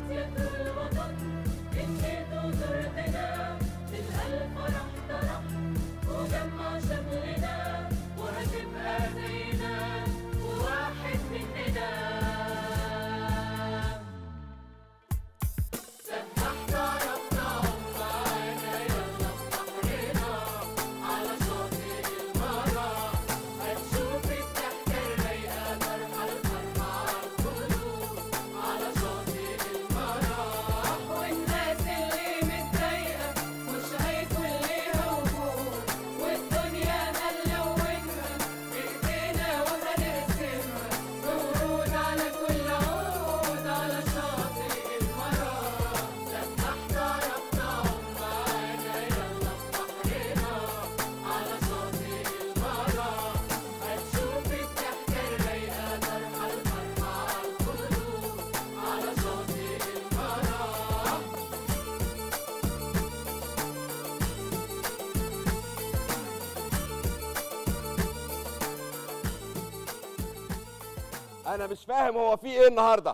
والناس اللي متضايقة مش هيكون ليها وجود والدنيا هنلونها بإيدينا وهنرسمها ورود على كل عود على شاطئ المرام سبحت ربنا معانا يلا في بحرنا على شاطئ المرام هتشوف الضحكة الرايقة طرحة الفرحة على الخدود على شاطئ المرام انا مش فاهم هو في ايه النهارده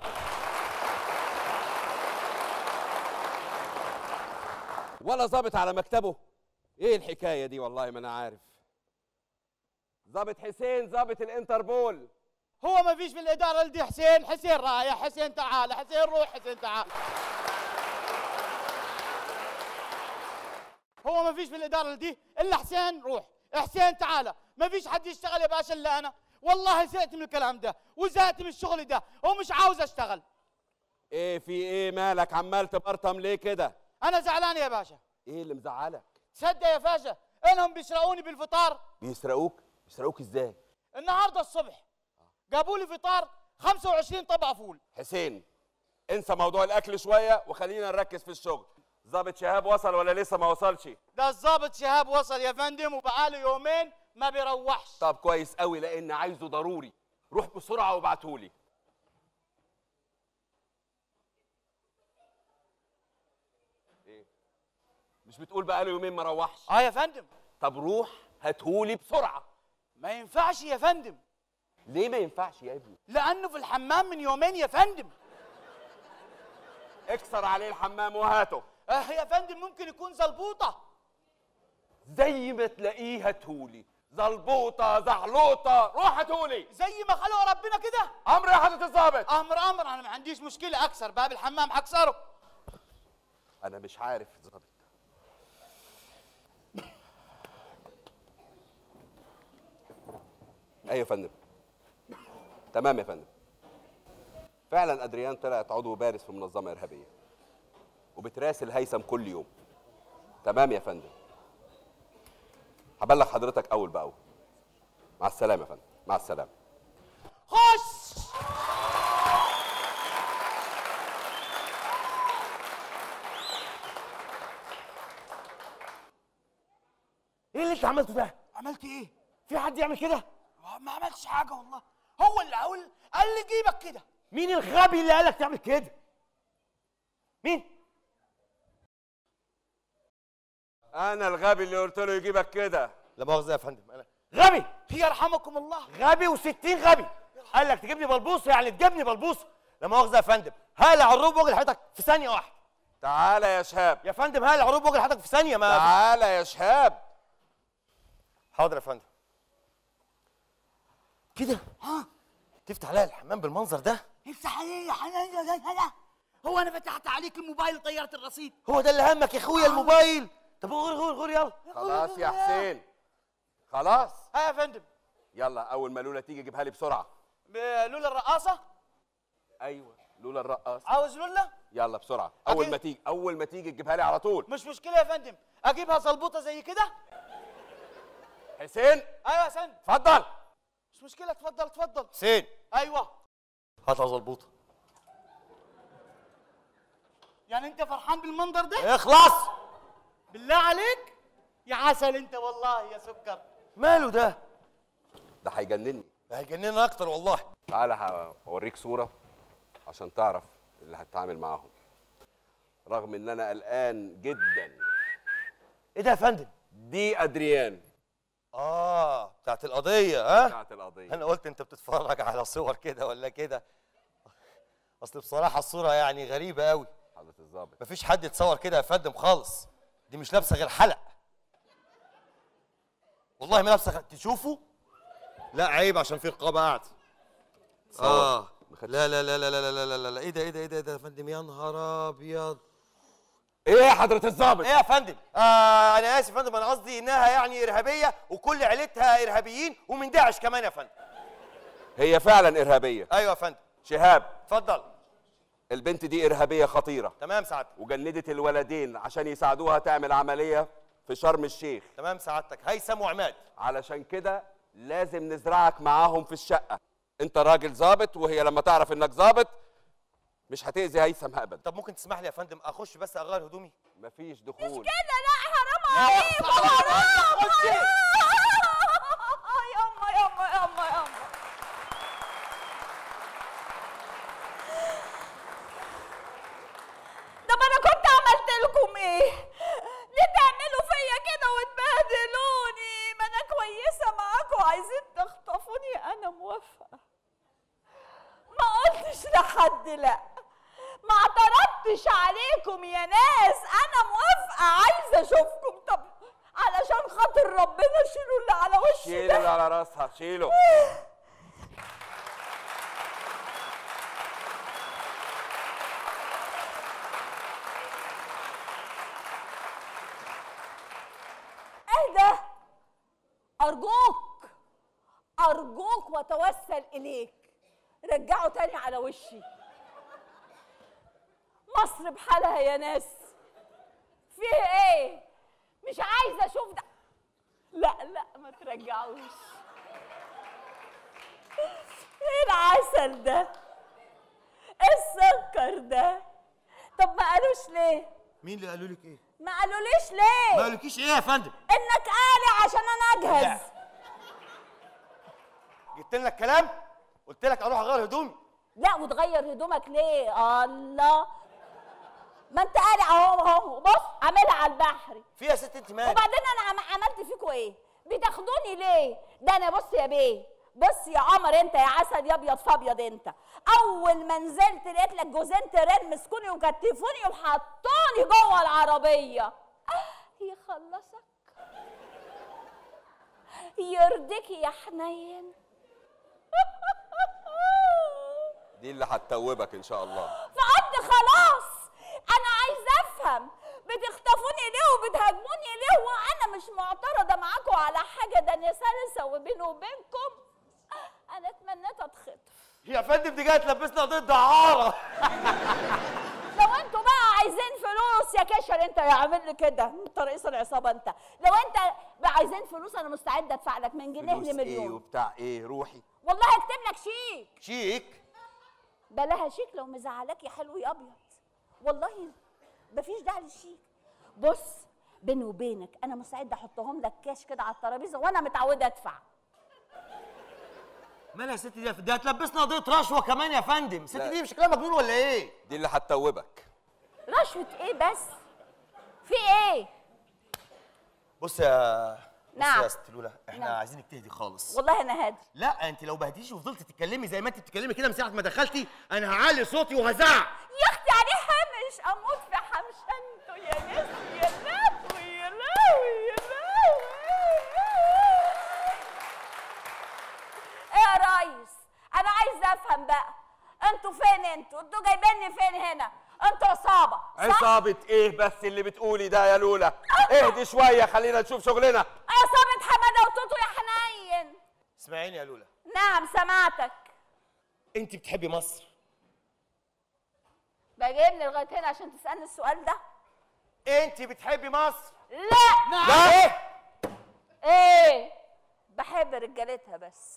ولا ظابط على مكتبه ايه الحكايه دي والله ما انا عارف ظابط حسين ظابط الانتربول هو ما فيش في الاداره اللي دي حسين حسين رايح حسين تعال حسين روح حسين تعال هو ما فيش في الاداره اللي دي الا حسين روح حسين تعال ما فيش حد يشتغل يا باشا الا انا والله زهقت من الكلام ده وزهقت من الشغل ده ومش عاوز اشتغل ايه في ايه مالك عمال تبرطم ليه كده انا زعلان يا باشا ايه اللي مزعلك تصدق يا باشا انهم بيسرقوني بالفطار بيسرقوك بيسرقوك ازاي النهارده الصبح جابوا لي فطار 25 طبق فول حسين انسى موضوع الاكل شويه وخلينا نركز في الشغل ظابط شهاب وصل ولا لسه ما وصلش ده الظابط شهاب وصل يا فندم وبقاله يومين ما بيروحش طب كويس قوي لان عايزه ضروري روح بسرعه وابعتهولي ايه مش بتقول بقاله يومين ما روحش اه يا فندم طب روح هاتهولي بسرعه ما ينفعش يا فندم ليه ما ينفعش يا ابني لانه في الحمام من يومين يا فندم اكسر عليه الحمام وهاته آه يا فندم ممكن يكون زلبوطه زي ما تلاقيه هاتهولي زلبوطه زعلوطه روح هاتهولي زي ما خلق ربنا كده امر يا حضره الظابط امر امر انا ما عنديش مشكله اكسر باب الحمام هكسره انا مش عارف ظابط ايوه يا فندم تمام يا فندم فعلا ادريان طلعت عضو بارز في منظمه ارهابيه وبتراسل هيثم كل يوم تمام يا فندم هبلغ حضرتك اول باول مع السلامه يا فندم مع السلامه خش ايه اللي انت عملته ده؟ عملت ايه في حد يعمل كده؟ ما عملتش حاجه والله هو اللي قال قال لي جيبك كده مين الغبي اللي قالك تعمل كده؟ مين؟ انا الغبي اللي قلت له يجيبك كده لا مؤاخذة يا فندم انا غبي يرحمكم الله غبي وستين غبي قال لك تجيبني بلبوصه يعني تجيبني بلبوصه لا مؤاخذة يا فندم هالة عروب وجه حضرتك في ثانية واحدة تعالى يا شهاب يا فندم هالة عروب وجه حضرتك في ثانية ما تعالى يا شهاب حاضر يا فندم كده ها تفتح عليا الحمام بالمنظر ده افتح عليه يا حنان يا جدع. هو انا فتحت عليك الموبايل طيرت الرصيد هو ده اللي همك يا اخويا الموبايل طب غور غور غور يلا خلاص يا حسين خلاص ها يا فندم يلا اول ما لولا تيجي جيبها لي بسرعه لولا الرقاصه ايوه لولا الرقاص عاوز لولا يلا بسرعه اول أكيد. ما تيجي اول ما تيجي تجيبها لي على طول مش مشكله يا فندم اجيبها زلبوطه زي كده حسين ايوه يا فندم اتفضل مش مشكله اتفضل اتفضل حسين ايوه هاتها زلبوطه يعني انت فرحان بالمنظر ده اخلص بالله عليك يا عسل انت والله يا سكر ماله ده ده هيجنني ده هيجننا اكتر والله تعالى هوريك صوره عشان تعرف اللي هتتعامل معاهم رغم ان انا قلقان جدا ايه ده يا فندم دي ادريان اه بتاعت القضيه ها بتاعت القضيه انا قلت انت بتتفرج على صور كده ولا كده اصل بصراحه الصوره يعني غريبه قوي حضرة الظابط مفيش حد يتصور كده يا فندم خالص دي مش لابسه غير حلق والله ما لابسه غير تشوفوا لا عيب عشان في رقابه قاعده اه ما خدتش- لا لا لا لا لا لا لا لا لا ايه ده ايه ده ايه ده, إيه ده يا فندم يا نهار ابيض ايه يا حضرة الظابط ايه يا فندم آه انا اسف يا فندم انا قصدي انها يعني ارهابيه وكل عيلتها ارهابيين ومن داعش كمان يا فندم هي فعلا ارهابية ايوه يا فندم شهاب اتفضل البنت دي ارهابية خطيرة تمام سعادتك وجندت الولدين عشان يساعدوها تعمل عملية في شرم الشيخ تمام سعادتك هيثم وعماد علشان كده لازم نزرعك معاهم في الشقة انت راجل ظابط وهي لما تعرف انك ظابط مش هتأذي هيثم ابدا طب ممكن تسمح لي يا فندم اخش بس اغير هدومي مفيش دخول كده لا حرام عليكم حرام حرام يما يما يما يما طب انا كنت عملت لكم ايه ليه تعملوا فيا كده وتبهدلوني ما انا كويسه معاكم عايزين تخطفوني انا موافقه ما قلتش لحد لا ما اعترضتش عليكم يا ناس انا موافقه عايزه اشوفكم طب علشان خاطر ربنا شيلوا اللي على وشي شيله ده اللي على راسها شيله ايه ده ارجوك ارجوك واتوسل اليك رجعوا تاني على وشي مصر بحالها يا ناس فيه ايه مش عايزه اشوف ده لا لا ما ترجعوش ايه العسل ده ايه السكر ده طب ما قالوش ليه مين اللي قالوا لك ايه ما قالوليش ليه ما قالولكيش ايه يا فندم انك قالع عشان انا اجهز جبت لك كلام قلت لك اروح اغير هدومي لا وتغير هدومك ليه الله ما انت قالع اهو اهو بص عاملها على البحر في يا ست انت مالك وبعدين انا عم عملت فيكوا ايه بتاخدوني ليه ده انا بص يا بيه بص يا قمر انت يا عسل يا ابيض فابيض انت اول ما نزلت لقيت لك جوزين تيران مسكوني وكتفوني وحطوني جوه العربيه آه، يخلصك يرضيك يا حنين دي اللي هتتوبك ان شاء الله فقد خلاص انا عايزه افهم بتخطفوني ليه وبتهاجموني ليه وانا مش معترضه معاكم على حاجه ده انا سلسه وبيني وبينكم انا اتمنيت اتخطف يا فندم دي جايه تلبسنا قضيه دعاره لو انتوا بقى عايزين فلوس يا كشر انت يا عامل لي كده انت رئيس العصابه انت لو انت بقى عايزين فلوس انا مستعده ادفع لك من جنيه فلوس ايه لمليون وبتاع ايه روحي والله هكتب لك شيك شيك بلاها شيك لو مزعلاك يا حلو يا ابيض والله مفيش داعي للشيك بص بيني وبينك انا مستعده احطهم لك كاش كده على الترابيزه وانا متعوده ادفع مالها يا ست دي دي هتلبسنا قضيه رشوه كمان يا فندم الست لا. دي مش شكلها مجنون ولا ايه دي اللي هتتوبك رشوه ايه بس في ايه بص يا بص نعم. يا ست لولا احنا نعم. عايزينك تهدي خالص والله انا هادي لا انت لو بهديش وفضلت تتكلمي زي ما انت بتتكلمي كده من ساعه ما دخلتي انا هعلي صوتي وهزعق يا اختي عليه حمش اموت في حمشنته يا ناس يا لهوي يا لهوي يا لهوي ايه يا ريس انا عايزه افهم بقى انتوا فين انتوا انتوا جايبيني فين هنا انتوا عصابه صح عصابة ايه بس اللي بتقولي ده يا لولا اهدي شوية خلينا نشوف شغلنا عصابه حماده وتوتو يا حنين اسمعيني يا لولا نعم سمعتك انت بتحبي مصر بقى جايبني لغايه هنا عشان تسالني السؤال ده انت بتحبي مصر لا لا ايه ايه بحب رجالتها بس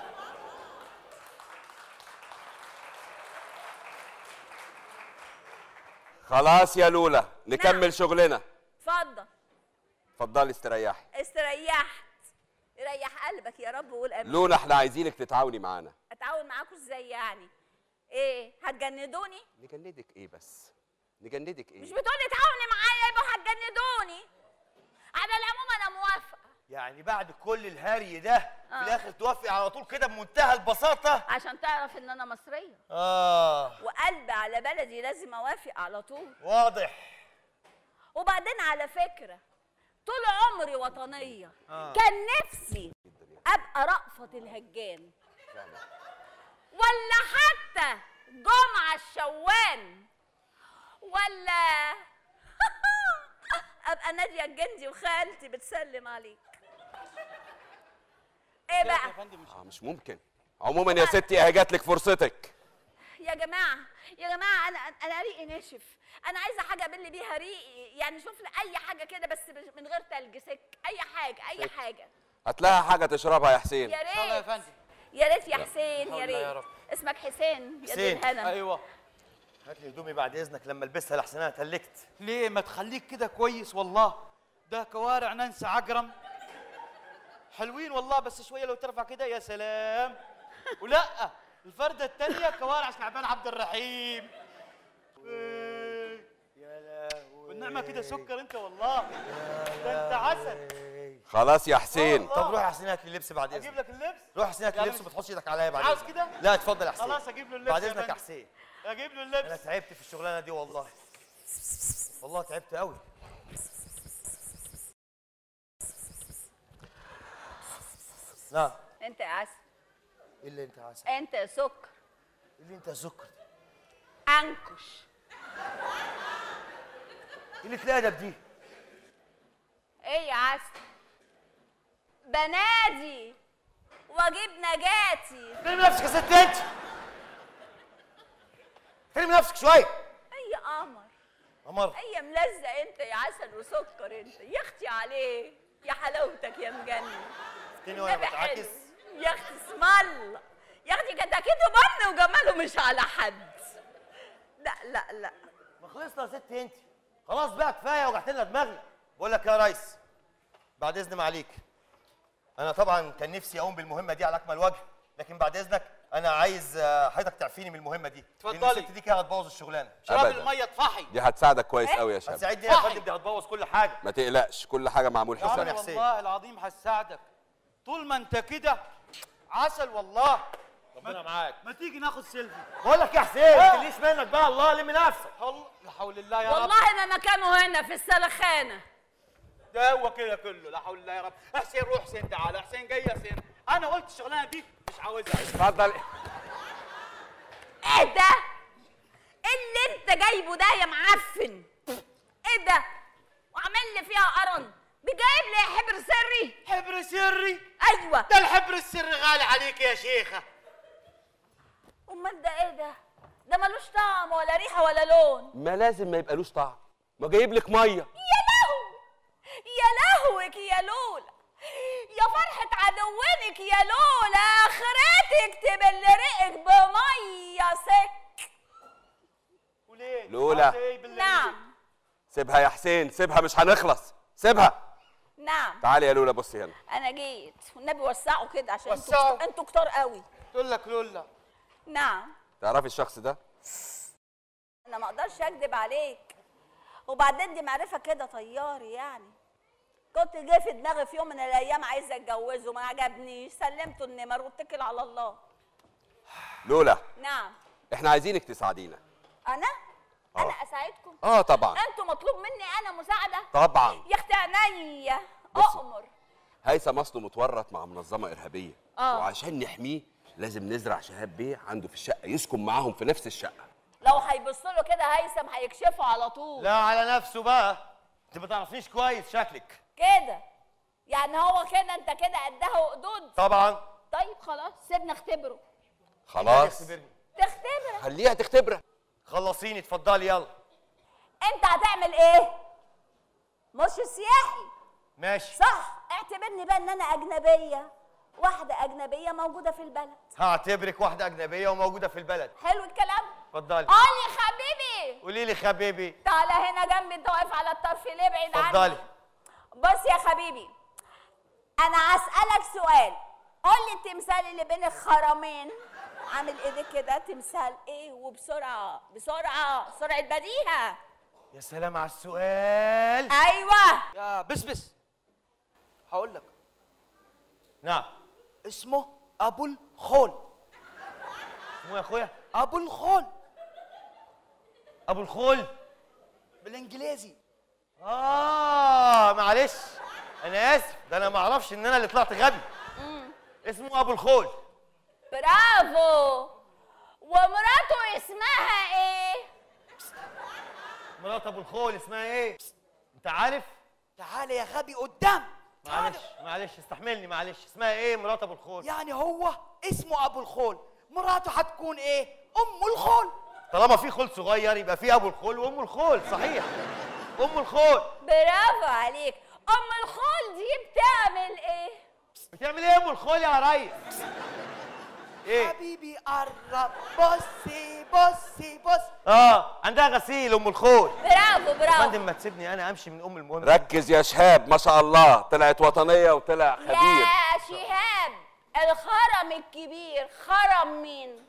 خلاص يا لولا نكمل شغلنا اتفضل اتفضلي استريحي استريحت ريح قلبك يا رب وقول امين لولا احنا عايزينك تتعاوني معانا اتعاون معاكم ازاي يعني ايه هتجندوني نجندك ايه بس نجندك مش ايه بتقولي اتعاوني معايا يبقوا هتجندوني على العموم انا موافقه يعني بعد كل الهري ده في آه. الاخر توافق على طول كده بمنتهى البساطه عشان تعرف ان انا مصريه اه وقلبي على بلدي لازم اوافق على طول واضح وبعدين على فكره طول عمري وطنيه آه. كان نفسي ابقى رأفت الهجان ولا حتى جمعه الشوان ولا ابقى ناديه الجندي وخالتي بتسلم عليك ايه يا بقى فندم مش اه مش ممكن عموما يا ستي اهي جات لك فرصتك يا جماعه يا جماعه انا انا ريقي ناشف انا عايزه حاجه ابل بيها ريقي يعني شوف لي اي حاجه كده بس من غير تلج سك اي حاجه اي حاجه هات لها حاجه تشربها يا حسين يا ان شاء الله يا ريت فندم يا ريت يا حسين حول يا الله يا ريت رب. اسمك حسين يا حسين. دين هنا ايوه هات لي هدومي بعد اذنك لما البسها لحسن انا اتهلكت ليه ما تخليك كده كويس والله ده كوارع ننسى عجرم حلوين والله بس شويه لو ترفع كده يا سلام ولا الفرده الثانيه كوارع شعبان عبد الرحيم إيه، يا لهوي والنعمه كده سكر انت والله ده انت عسل خلاص يا حسين والله. طب روح يا حسين هات لي اللبس بعد اجيب اذنك لك اللبس روح يا حسين هات لي يا اللبس باشا. وما تحطش ايدك عليا بعد عاوز إذنك. كده؟ لا اتفضل يا حسين خلاص اجيب له اللبس بعد يا اذنك يا فندم. حسين اجيب له انا اللبس تعبت في الشغلانه دي والله والله تعبت قوي نعم انت يا عسل ايه اللي انت عسل انت يا سكر ايه اللي انت سكر انكش ايه اللي الادب دي ايه يا عسل بنادي واجيب نجاتي احترمي نفسك يا ست انت احترمي نفسك شويه اي قمر قمر اي ملزق انت يا عسل وسكر انت يا اختي عليه يا حلاوتك يا مجنن تاني وانا النبي حلو. بتعاكس يا اختي اسم الله يا اختي كتاكيته بن وجماله مش على حد لا لا لا ما خلصنا يا ست انت خلاص بقى كفايه وجعت لنا دماغنا بقول لك يا ريس بعد اذن معاليك انا طبعا كان نفسي اقوم بالمهمه دي على اكمل وجه لكن بعد اذنك انا عايز آه، حضرتك تعفيني من المهمه دي لأن اتفضلي. الست دي كده هتبوظ الشغلانه شرب أبداً. الميه طفحي دي هتساعدك كويس إيه؟ قوي يا شاب هتساعدني يا صحي. فندم دي هتبوظ كل حاجه ما تقلقش كل حاجه معمول يا شكراً حساب عم يا حسين. والله العظيم هساعدك طول ما انت كده عسل والله ربنا معاك ما تيجي ناخد سيلفي بقول لك يا حسين ما تقليش منك بقى الله لم نفسك الله لا حول الله يا رب والله ما مكانه هنا في السلخانه ده هو كده كله لا حول الله يا رب حسين روح حسين تعالى حسين جاي يا حسين انا قلت الشغلانه دي مش عاوزها اتفضل ايه ده ايه اللي انت جايبه ده يا معفن ايه ده وعامل لي فيها قرن بجايب لي حبر سري حبر سري ايوه ده الحبر السري غالي عليك يا شيخه امال ده ايه ده ده ملوش طعم ولا ريحه ولا لون ما لازم ما يبقالوش طعم ما جايب لك ميه يا لهو يا لهوك يا لولا يا فرحة عدوينك يا لولا اخرتك تبل ريقك بمية سك وليه لولا. عاوزة إيه بالله نعم سيبها يا حسين سيبها مش هنخلص سيبها نعم تعالي يا لولا بصي هنا انا جيت والنبي وسعوا كده عشان انتوا وسعوا. كت- انتوا كتار قوي تقول لك لولا نعم تعرفي الشخص ده انا ما اقدرش اكذب عليك وبعدين دي معرفه كده طياري يعني كنت جه في دماغي في يوم من الايام عايزه اتجوزه ما عجبنيش سلمته النمر واتكل على الله لولا نعم احنا عايزينك تساعدينا انا انا آه. اساعدكم اه طبعا انتوا مطلوب مني انا مساعده طبعا يا اختي عينيا بصي. اؤمر هيثم اصله متورط مع منظمه ارهابيه آه. وعشان نحميه لازم نزرع شهاب بيه عنده في الشقه يسكن معاهم في نفس الشقه لو هيبص له كده هيثم هيكشفه على طول لا على نفسه بقى انت ما تعرفنيش كويس شكلك كده يعني هو كده انت كده قدها وقدود طبعا طيب خلاص سيبنا اختبره خلاص اختبرني. تختبره خليها تختبرك خلصيني اتفضلي يلا انت هتعمل ايه مرشد سياحي ماشي صح اعتبرني بقى ان انا اجنبيه واحده اجنبيه موجوده في البلد هعتبرك واحده اجنبيه وموجوده في البلد حلو الكلام اتفضلي قال لي حبيبي قولي لي حبيبي تعالى هنا جنبي انت واقف على الطرف ليه بعيد عني اتفضلي بص يا حبيبي انا هسألك سؤال قول لي التمثال اللي بين الخرمين عامل ايدك كده تمثال ايه وبسرعه بسرعه سرعه بديهه يا سلام على السؤال ايوه يا بس بس هقول لك نعم اسمه ابو الخول اسمه يا اخويا ابو الخول ابو الخول بالانجليزي اه معلش انا اسف ده انا ما اعرفش ان انا اللي طلعت غبي اسمه ابو الخول برافو ومراته اسمها ايه مرات ابو الخول اسمها ايه انت عارف تعال يا غبي قدام معلش معلش استحملني معلش اسمها ايه مرات ابو الخول يعني هو اسمه ابو الخول مراته هتكون ايه ام الخول طالما في خول صغير يبقى في ابو الخول وام الخول صحيح ام الخول برافو عليك ام الخول دي بتعمل ايه بتعمل ايه ام الخول يا ريس ايه حبيبي قرب بصي بصي بص اه عندها غسيل ام الخول برافو يا برافو فندم ما تسيبني انا امشي من ام المهم ركز يا شهاب ما شاء الله طلعت وطنيه وطلع خبير يا شهاب الخرم الكبير خرم مين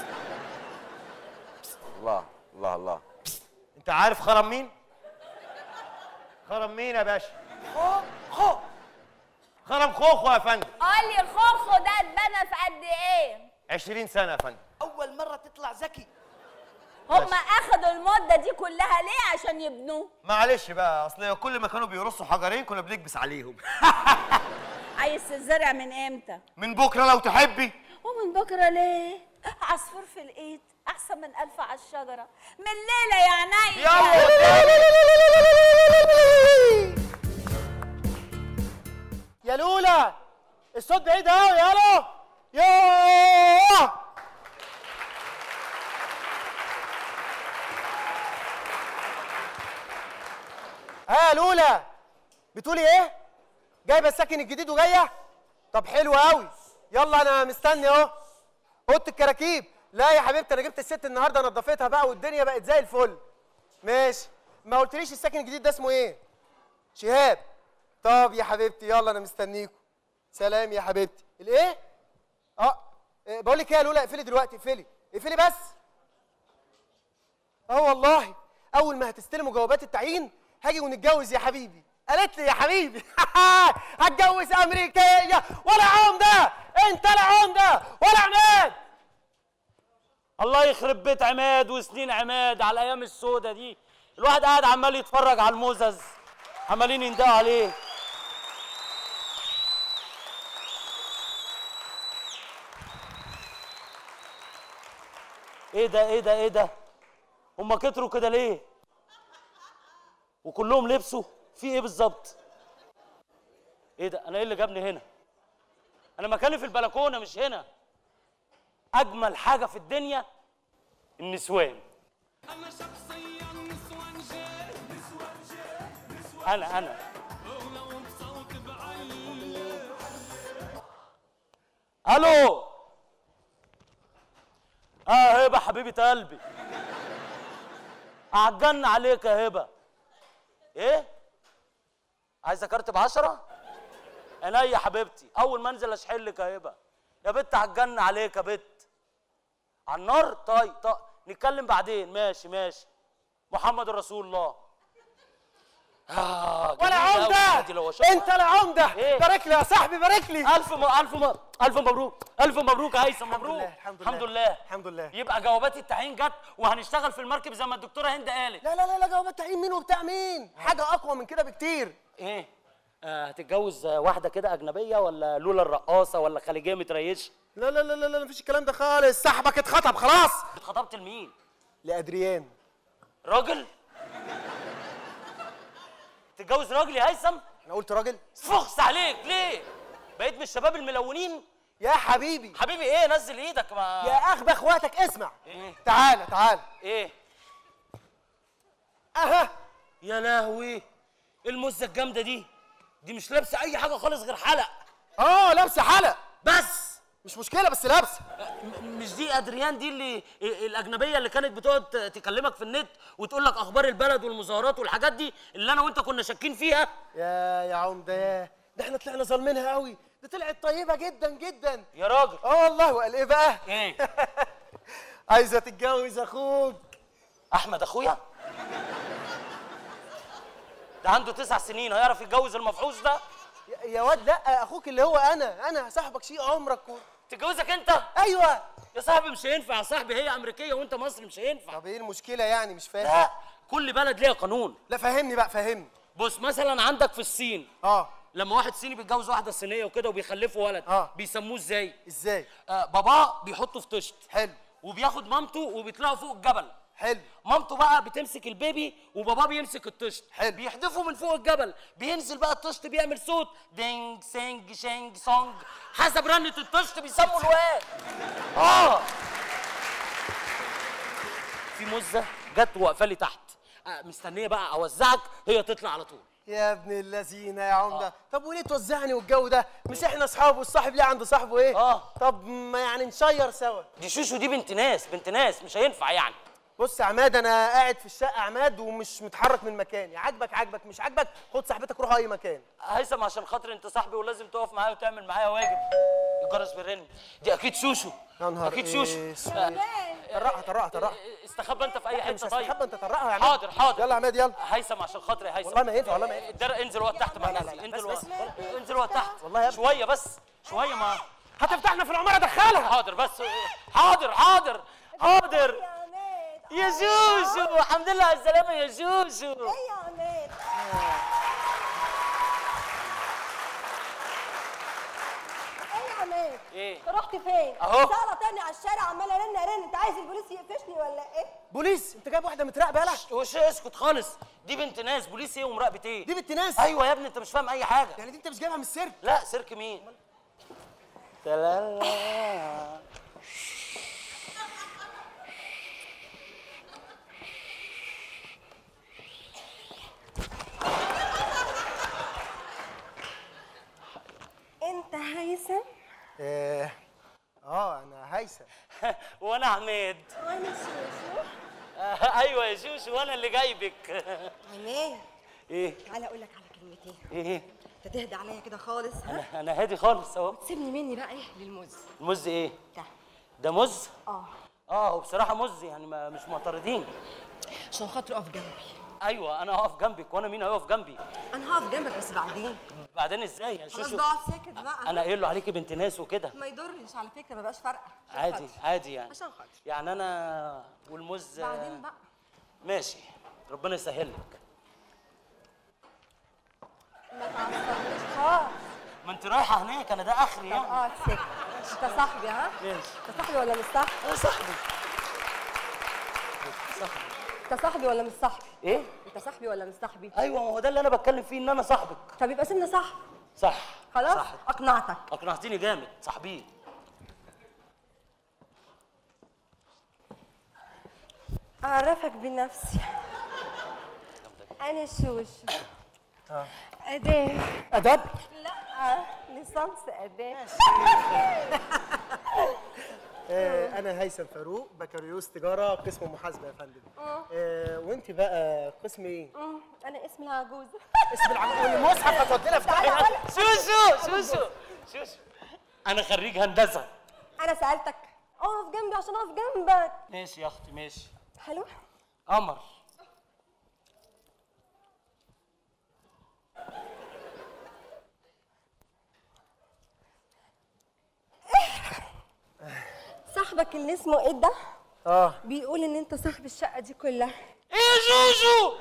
الله الله الله انت عارف خرم مين خرم مين يا باشا خو خو خرم خوخو يا فندم قال لي الخوخو ده اتبنى في قد ايه 20 سنه يا فندم اول مره تطلع ذكي هم اخدوا المده دي كلها ليه عشان يبنوه معلش بقى اصل كل ما كانوا بيرصوا حجرين كنا بنكبس عليهم عايز تزرع من امتى من بكره لو تحبي ومن بكره ليه عصفور في الايد احسن من الف على الشجره من الليله يا عينيا يا لولا الصوت بعيد قوي يالو ياه ها يا لولا بتقولي ايه جايبه السكن الجديد وجايه طب حلو قوي يلا انا مستني اهو اوضه الكراكيب لا يا حبيبتي انا جبت الست النهارده نضفتها بقى والدنيا بقت زي الفل ماشي ما قلتليش السكن الجديد ده اسمه ايه شهاب طب يا حبيبتي يلا انا مستنيكم سلام يا حبيبتي الايه اه إيه، بقول لك ايه يا لولا اقفلي دلوقتي اقفلي اقفلي بس اه والله اول ما هتستلموا جوابات التعيين هاجي ونتجوز يا حبيبي قالت لي يا حبيبي هتجوز امريكيه ولا عمده انت لا عمده ولا عماد الله يخرب بيت عماد وسنين عماد على الايام السودة دي الواحد قاعد عمال يتفرج على المزز عمالين يندهوا عليه ايه ده ايه ده ايه ده هما كتروا كده ليه وكلهم لبسوا في ايه بالظبط ايه ده انا ايه اللي جابني هنا انا مكاني في البلكونه مش هنا اجمل حاجه في الدنيا النسوان انا انا الو اه هبه حبيبه قلبي اعجن عليك يا هبه ايه عايزه كارت بعشرة عينيا يا حبيبتي اول ما انزل اشحلك يا هبه يا بت عجن عليك يا بت على النار طيب طيب نتكلم بعدين ماشي ماشي محمد رسول الله آه ولا جميل أوي النادي اللي هو عمده شغال. انت لا عمده إيه؟ بارك لي يا صاحبي بارك لي الف م... الف م... الف مبروك الف مبروك يا هيثم مبروك لله، الحمد الحمد لله. لله الحمد لله. يبقى جوابات التعيين جت وهنشتغل في المركب زي ما الدكتوره هند قالت لا لا لا لا جوابات تعيين مين وبتاع مين حاجه اقوى من كده بكتير ايه آه هتتجوز آه، واحده كده اجنبيه ولا لولا الرقاصه ولا خليجيه متريش لا لا لا لا لا مفيش الكلام ده خالص صاحبك اتخطب خلاص اتخطبت لمين لادريان راجل تتجوز راجل يا هيثم انا قلت راجل فخس عليك ليه بقيت من الشباب الملونين يا حبيبي حبيبي ايه نزل ايدك ما يا اخبى اخواتك اسمع ايه تعالى تعالى ايه اها يا لهوي ايه المزه الجامده دي دي مش لابسه اي حاجه خالص غير حلق اه لابسه حلق بس مش مشكله بس لابسه م- مش دي ادريان دي اللي الاجنبيه اللي كانت بتقعد ت- تكلمك في النت وتقول لك اخبار البلد والمظاهرات والحاجات دي اللي انا وانت كنا شاكين فيها يا يا عمده يا ده احنا طلعنا ظالمينها قوي دي طلعت طيبه جدا جدا يا راجل اه والله وقال ايه بقى ايه عايزه تتجوز اخوك احمد اخويا ده عنده تسع سنين هيعرف يتجوز المفحوص ده يا- يا واد لا اخوك اللي هو انا انا صاحبك شيء عمرك و... تتجوزك انت ايوه يا صاحبي مش هينفع يا صاحبي هي امريكيه وانت مصري مش هينفع طب ايه المشكله يعني مش فاهم لا كل بلد ليها قانون لا فهمني بقى فهمني بص مثلا عندك في الصين اه لما واحد صيني بيتجوز واحده صينيه وكده وبيخلفوا ولد آه. بيسموه ازاي ازاي آه باباه بيحطه في طشت حلو وبياخد مامته وبيطلعوا فوق الجبل حلو مامته بقى بتمسك البيبي وباباه بيمسك الطشت حلو. بيحدفه من فوق الجبل بينزل بقى الطشت بيعمل صوت دينج سينج شينج سونج حسب رنة الطشت بيسموا الواد اه في مزة جت واقفة لي تحت آه مستنية بقى اوزعك هي تطلع على طول يا ابن اللذينه يا عمده طب وليه توزعني والجو ده مش احنا اصحاب والصاحب ليه عند صاحبه ايه آه. طب ما يعني نشير سوا دي شوشو دي بنت ناس بنت ناس مش هينفع يعني بص يا عماد انا قاعد في الشقه عماد ومش متحرك من مكاني عاجبك عاجبك مش عاجبك خد صاحبتك روح اي مكان هيثم عشان خاطر انت صاحبي ولازم تقف معايا وتعمل معايا واجب الجرس بيرن دي اكيد شوشو يا نهار اكيد شوشو اسود. آه، طرقها طرقها طرقها استخبى انت في اي مش حته طيب هستخبى انت طرقها يا عماد حاضر حاضر يلا يا عماد يلا هيثم عشان خاطري يا هيثم والله ما ينفع والله ما ينفع الدرق انزل وقت تحت مع لا، لا، نفسي لا، انزل بس- وقت انزل وقت تحت والله يا ابني. شويه بس شويه ما هتفتحنا في العماره دخلها حاضر بس حاضر حاضر حاضر يا عماد يا شوشو الحمد لله على السلامه يا شوشو ايه يا عماد ايه يا عماد ايه انت رحت فين أهو. سهرة تاني على الشارع عمال ارن ارن انت عايز البوليس يقفشني ولا ايه بوليس انت جايب واحده متراقبه يالا وش اسكت خالص دي بنت ناس بوليس ايه ومراقبه ايه دي بنت ناس ايوه يا ابني انت مش فاهم اي حاجه يعني دي انت مش جايبها من السيرك لا سيرك مين تلالا انت هيثم اه اه انا هيثم وانا عماد وانا شوشو آه، ايوه يا شوشو وانا اللي جايبك عماد ايه تعالى اقول لك على كلمتين ايه انت تهدى عليا كده خالص ها انا انا هادي خالص اهو سيبني مني بقى ايه للموز المز ايه ده ده مز اه اه وبصراحه مز يعني ما مش معترضين عشان خاطر اقف جنبي ايوه انا هقف جنبك وانا مين هيقف جنبي انا هقف جنبك بس بعدين بعدين ازاي يا خلاص شوشو بقى اقعد ساكت بقى انا قايل له عليكي بنت ناس وكده ما يضرش على فكره ما بقاش فارقه عشان عادي خاطري. عادي يعني عشان خاطري يعني انا والمز بعدين بقى ماشي ربنا يسهل لك ما تعصبنيش خالص ما انت رايحه هناك انا ده اخري طب يعني اقعد ساكت انت صاحبي ها ماشي انت صاحبي ولا مش صاحبي انا صاحبي انت صاحبي ولا مش صاحبي ايه انت صاحبي ولا مش صاحبي ايوه ما هو ده اللي انا بتكلم فيه ان انا صاحبك طب يبقى سيبنا صاحب صح خلاص صح اقنعتك اقنعتيني جامد صاحبي اعرفك بنفسي انا شوشو اداه ادب لا ليسانس اداه آه انا هيثم فاروق بكالوريوس تجاره قسم محاسبه يا فندم آه وانت بقى قسم ايه أمم، انا اسمي العجوز اسم العمود المصحف هتودينا في داهيه شوشو شوشو شوشو انا خريج هندسه انا سالتك اقف جنبي عشان اقف جنبك ماشي يا اختي ماشي حلو قمر صاحبك اللي اسمه ايه ده اه بيقول ان انت صاحب الشقه دي كلها ايه يا شوشو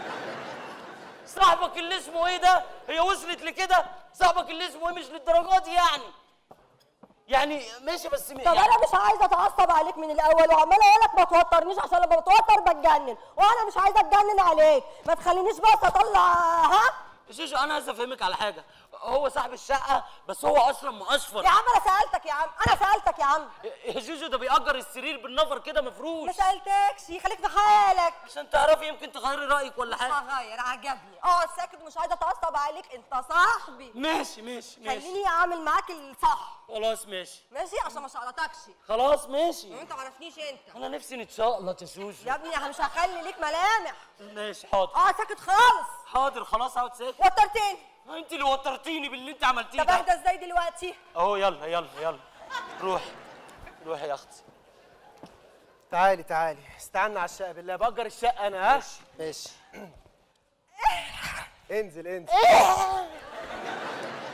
صاحبك اللي اسمه ايه ده هي وصلت لكده صاحبك اللي اسمه ايه مش للدرجات دي يعني يعني ماشي بس م- طب يعني انا مش عايزه اتعصب عليك من الاول وعماله اقول لك ما توترنيش عشان لما بتوتر بتجنن وانا مش عايزه اتجنن عليك ما تخلينيش بس اطلع ها شوشو انا عايز افهمك على حاجه هو صاحب الشقه بس هو اصلا مقشفر يا عم انا سالتك يا عم انا سالتك يا عم يا جوجو ده بيأجر السرير بالنفر كده ما مفروش سالتكش خليك في حالك عشان تعرفي يمكن تغيري رأيك ولا مش حاجة هغير عجبني اقعد ساكت ومش عايزه اتعصب عليك انت صاحبي ماشي ماشي ماشي خليني اعمل معاك الصح خلاص ماشي ماشي عشان ما شقلطكش خلاص ماشي انت ما عرفنيش انت انا نفسي نتشقلط يا جوجو يا ابني انا مش هخلي ليك ملامح ماشي حاضر اقعد ساكت خالص حاضر خلاص اقعد ساكت وترتني انت اللي وترتيني باللي انت عملتيه طب ده اهدى ازاي دلوقتي اهو يلا يلا يلا روحي روحي يا اختي تعالي تعالي استعنا على الشقه بالله باجر الشقه انا ها ماشي انزل انزل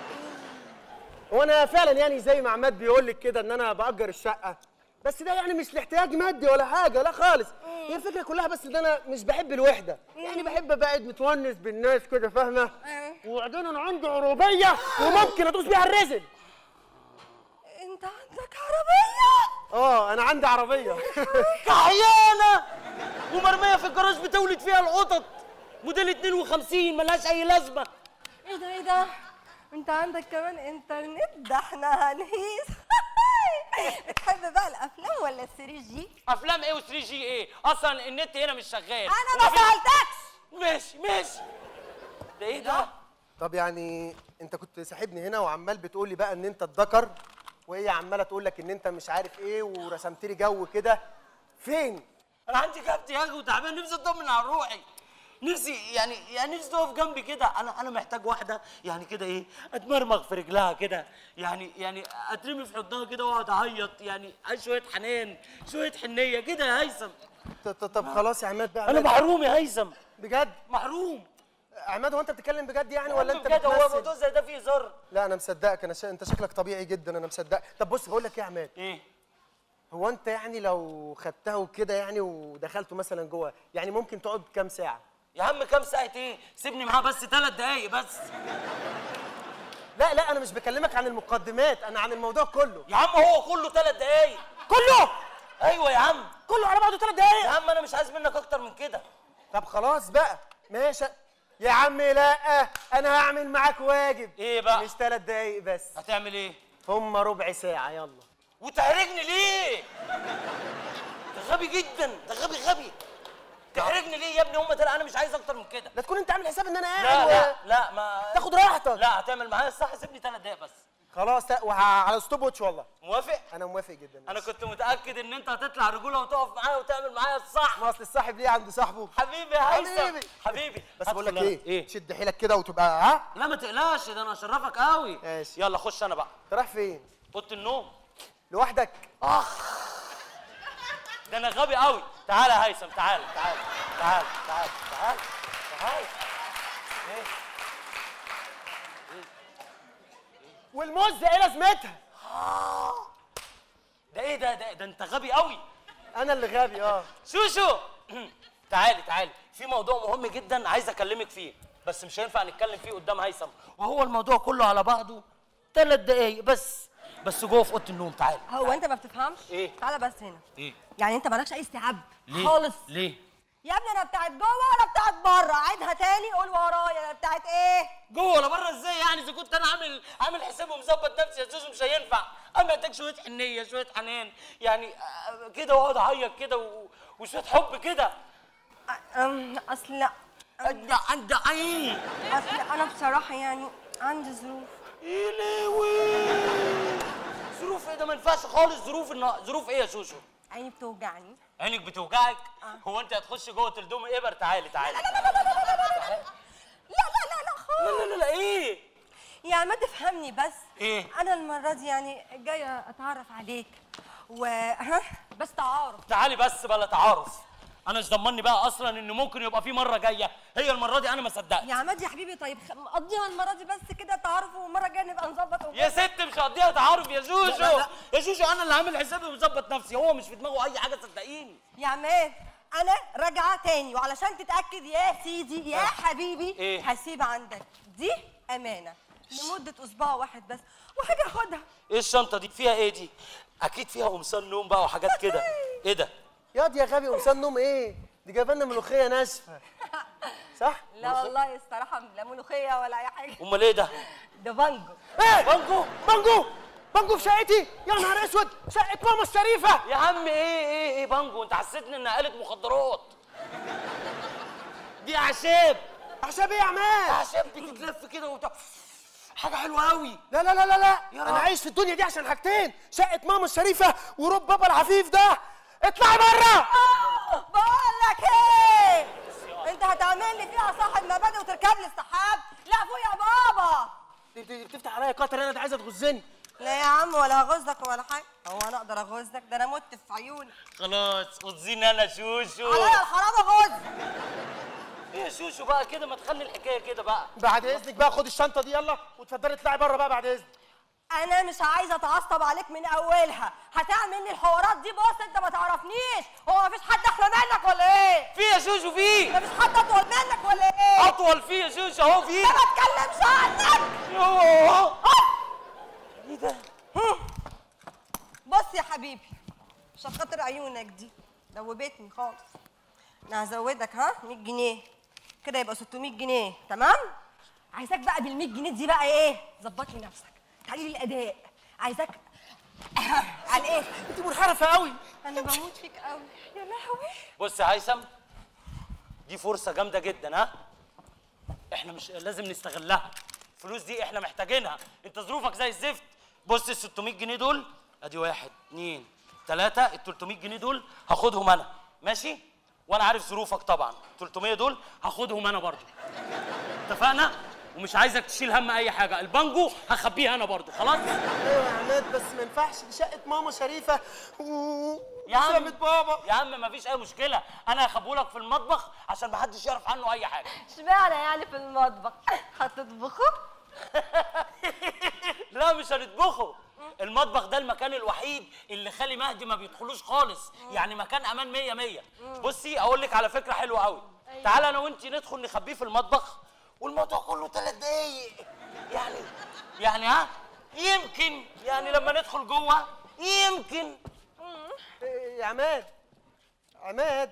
هو انا فعلا يعني زي ما عماد بيقول لك كده ان انا باجر الشقه بس ده يعني مش لاحتياج مادي ولا حاجه لا خالص هي الفكره كلها بس ان انا مش بحب الوحده يعني بحب ابقى قاعد متونس بالناس كده فاهمه وبعدين انا عندي عربيه وممكن ادوس بيها الرزل انت عندك عربيه اه انا عندي عربيه كحيانه ومرميه في الجراج بتولد فيها القطط موديل 52 ملهاش اي لازمه ايه ده ايه ده انت عندك كمان انترنت ده احنا هنهيس بتحب بقى الافلام ولا السري جي افلام ايه و3 جي ايه اصلا النت هنا مش شغال انا ما سالتكش ماشي ماشي ده ايه ده طب يعني انت كنت ساحبني هنا وعمال بتقول لي بقى ان انت الذكر وهي عماله تقول لك ان انت مش عارف ايه ورسمت لي جو كده فين انا عندي كبت يا اخي وتعبان نفسي اطمن على روحي نفسي يعني يعني نفسي تقف جنبي كده انا انا محتاج واحده يعني كده ايه اتمرمغ في رجلها كده يعني يعني اترمي في حضنها كده واقعد اعيط يعني عايز شويه حنان شويه حنيه كده يا هيثم ط- ط- طب خلاص يا عماد بقى انا عماد. محروم يا هيثم بجد محروم عماد هو انت بتتكلم بجد يعني ولا انت بجد هو بتمثل موضوع زي ده فيه هزار لا انا مصدقك انا ش... انت شكلك طبيعي جدا انا مصدقك طب بص بقول لك ايه يا عماد ايه هو انت يعني لو خدتها وكده يعني ودخلته مثلا جوه يعني ممكن تقعد كام ساعه يا عم كام ساعه ايه سيبني معاه بس ثلاث دقايق بس لا لا انا مش بكلمك عن المقدمات انا عن الموضوع كله يا عم هو كله ثلاث دقايق كله ايوه يا عم كله على بعضه ثلاث يا دقايق عم انا مش عايز منك اكتر من كده طب خلاص بقى ماشي يا عم لا انا هعمل معاك واجب ايه بقى؟ مش ثلاث دقايق بس هتعمل ايه هم ربع ساعه يلا وتحرجني ليه؟ ده غبي جدا ده غبي غبي تحرجني ليه يا ابني هم تلاتة انا مش عايز اكتر من كده لا تكون انت عامل حساب ان انا قاعد لا و- لا لا ما تاخد راحتك لا هتعمل معايا الصح سيبني ثلاث دقايق بس خلاص تا- وه- على ستوب واتش والله موافق؟ انا موافق جدا انا كنت متاكد ان انت هتطلع رجوله وتقف معايا وتعمل معايا الصح ما اصل الصاحب ليه عند صاحبه حبيبي يا هيثم حبيبي. حبيبي بس هدخل بقول لك أنا. ايه ايه شد حيلك كده وتبقى ها لا ما تقلقش ده انا اشرفك قوي ماشي. يلا خش انا بقى انت رايح فين اوضه النوم لوحدك ده انا غبي قوي تعال يا هيثم تعال تعال تعال تعال تعال تعال والمزه ايه لازمتها ده ايه ده ده, ده انت غبي قوي انا اللي غبي اه شوشو تعالي تعالي في موضوع مهم جدا عايز اكلمك فيه بس مش هينفع نتكلم فيه قدام هيثم وهو الموضوع كله على بعضه ثلاث دقايق بس بس جوه في اوضه النوم تعالي هو انت ما بتفهمش إيه؟ تعالى بس هنا ايه يعني انت مالكش اي استيعاب ليه خالص ليه يا ابني انا بتاعت جوه ولا بتاعت بره عيدها تاني قول ورايا انا بتاعت ايه جوه ولا بره ازاي يعني اذا كنت انا عامل عامل حساب ومظبط نفسي يا زوزو مش هينفع انا محتاج شويه حنيه شويه حنان يعني آه، كده واقعد اعيط كده و- وشويه حب كده أم، اصل لا عند عند عين اصل انا بصراحه يعني عندي ظروف يا لهوي ظروف ايه ده ما ينفعش خالص ظروف النا... ظروف ايه يا شوشو عيني بتوجعني عينك بتوجعك هو انت هتخش جوه تلدم ابر تعالي تعالي لا لا لا لا خالص لا لا لا لا ايه يعني ما تفهمني بس إيه؟ انا المره دي يعني جايه اتعرف عليك و ها بس تعارف تعالي بس بلا تعارف انا مش ضمني بقى اصلا ان ممكن يبقى في مره جايه هي المره دي انا ما صدقت يا عماد يا حبيبي طيب خ- مقضيها المره دي بس كده تعارف والمره الجايه نبقى نظبط يا ست مش هقضيها تعارف يا شوشو لا، لا. يا شوشو انا اللي عامل حسابي ومظبط نفسي هو مش في دماغه اي حاجه صدقيني يا عماد انا راجعه تاني وعلشان تتاكد يا سيدي يا حبيبي إيه؟ هسيب عندك دي امانه لمده اسبوع واحد بس وحاجه اخدها ايه الشنطه دي فيها ايه دي اكيد فيها قمصان نوم بقى وحاجات كده ايه ده ياض يا غبي قمصان نوم ايه دي جايبه لنا ملوخيه ناشفه صح لا والله الصراحه لا ملوخيه ولا اي حاجه امال ايه ده ده بانجو ايه بانجو بانجو بانجو في شقتي يا نهار اسود شقه ماما الشريفه يا عم ايه ايه ايه بانجو انت حسيتني انها آلة مخدرات دي اعشاب عشان ايه يا عماد اعشاب بتتلف كده وبتاع حاجه حلوه قوي لا لا لا لا لا يا انا رب. عايش في الدنيا دي عشان حاجتين شقه ماما الشريفه ورب بابا العفيف ده اطلعي بره بقول لك ايه انت هتعمل لي فيها صاحب مبادئ وتركب لي السحاب لا فوق يا بابا دي- دي بتفتح عليا قطر انا ده عايزه تغزني لا يا عم ولا هغزك ولا حاجه هو انا اقدر اغزك ده انا مت في عيوني خلاص خذيني انا شوشو عليا الحرام اغز ايه يا شوشو بقى كده ما تخلي الحكايه كده بقى بعد اذنك بقى خد الشنطه دي يلا وتفضلي اطلعي بره بقى بعد اذنك انا مش عايزه اتعصب عليك من اولها هتعمل لي الحوارات دي بص انت ما تعرفنيش هو مفيش حد احلى منك ولا ايه في يا شوشو في مفيش حد اطول منك ولا ايه اطول في يا شوشو اهو في ما بتكلمش عنك يوه. ايه ده بص يا حبيبي عشان خاطر عيونك دي دوبتني خالص انا هزودك ها 100 جنيه كده يبقى 600 جنيه تمام عايزاك بقى بال 100 جنيه دي بقى ايه ظبط لي نفسك تعالي لي الاداء عايزاك على ايه انت منحرفه قوي انا بموت فيك قوي يا لهوي بص يا هيثم دي فرصة جامدة جدا ها احنا مش لازم نستغلها الفلوس دي احنا محتاجينها انت ظروفك زي الزفت بص ال 600 جنيه دول ادي واحد اتنين تلاتة ال 300 جنيه دول هاخدهم انا ماشي وانا عارف ظروفك طبعا 300 دول هاخدهم انا برضو اتفقنا ومش عايزك تشيل هم اي حاجه البانجو هخبيه انا برضو خلاص ايوه يا عماد بس ما ينفعش دي شقه ماما شريفه و يا عم شقه بابا يا عم مفيش اي مشكله انا هخبولك في المطبخ عشان محدش يعرف عنه اي حاجه اشمعنى يعني في المطبخ هتطبخوا لا مش هنطبخه المطبخ ده المكان الوحيد اللي خالي مهدي ما بيدخلوش خالص يعني مكان امان مية مية بصي اقول لك على فكره حلوه قوي تعالى انا وانتي ندخل نخبيه في المطبخ والموضوع كله ثلاث دقايق يعني يعني ها يمكن يعني لما ندخل جوه يمكن إيه يا عماد عماد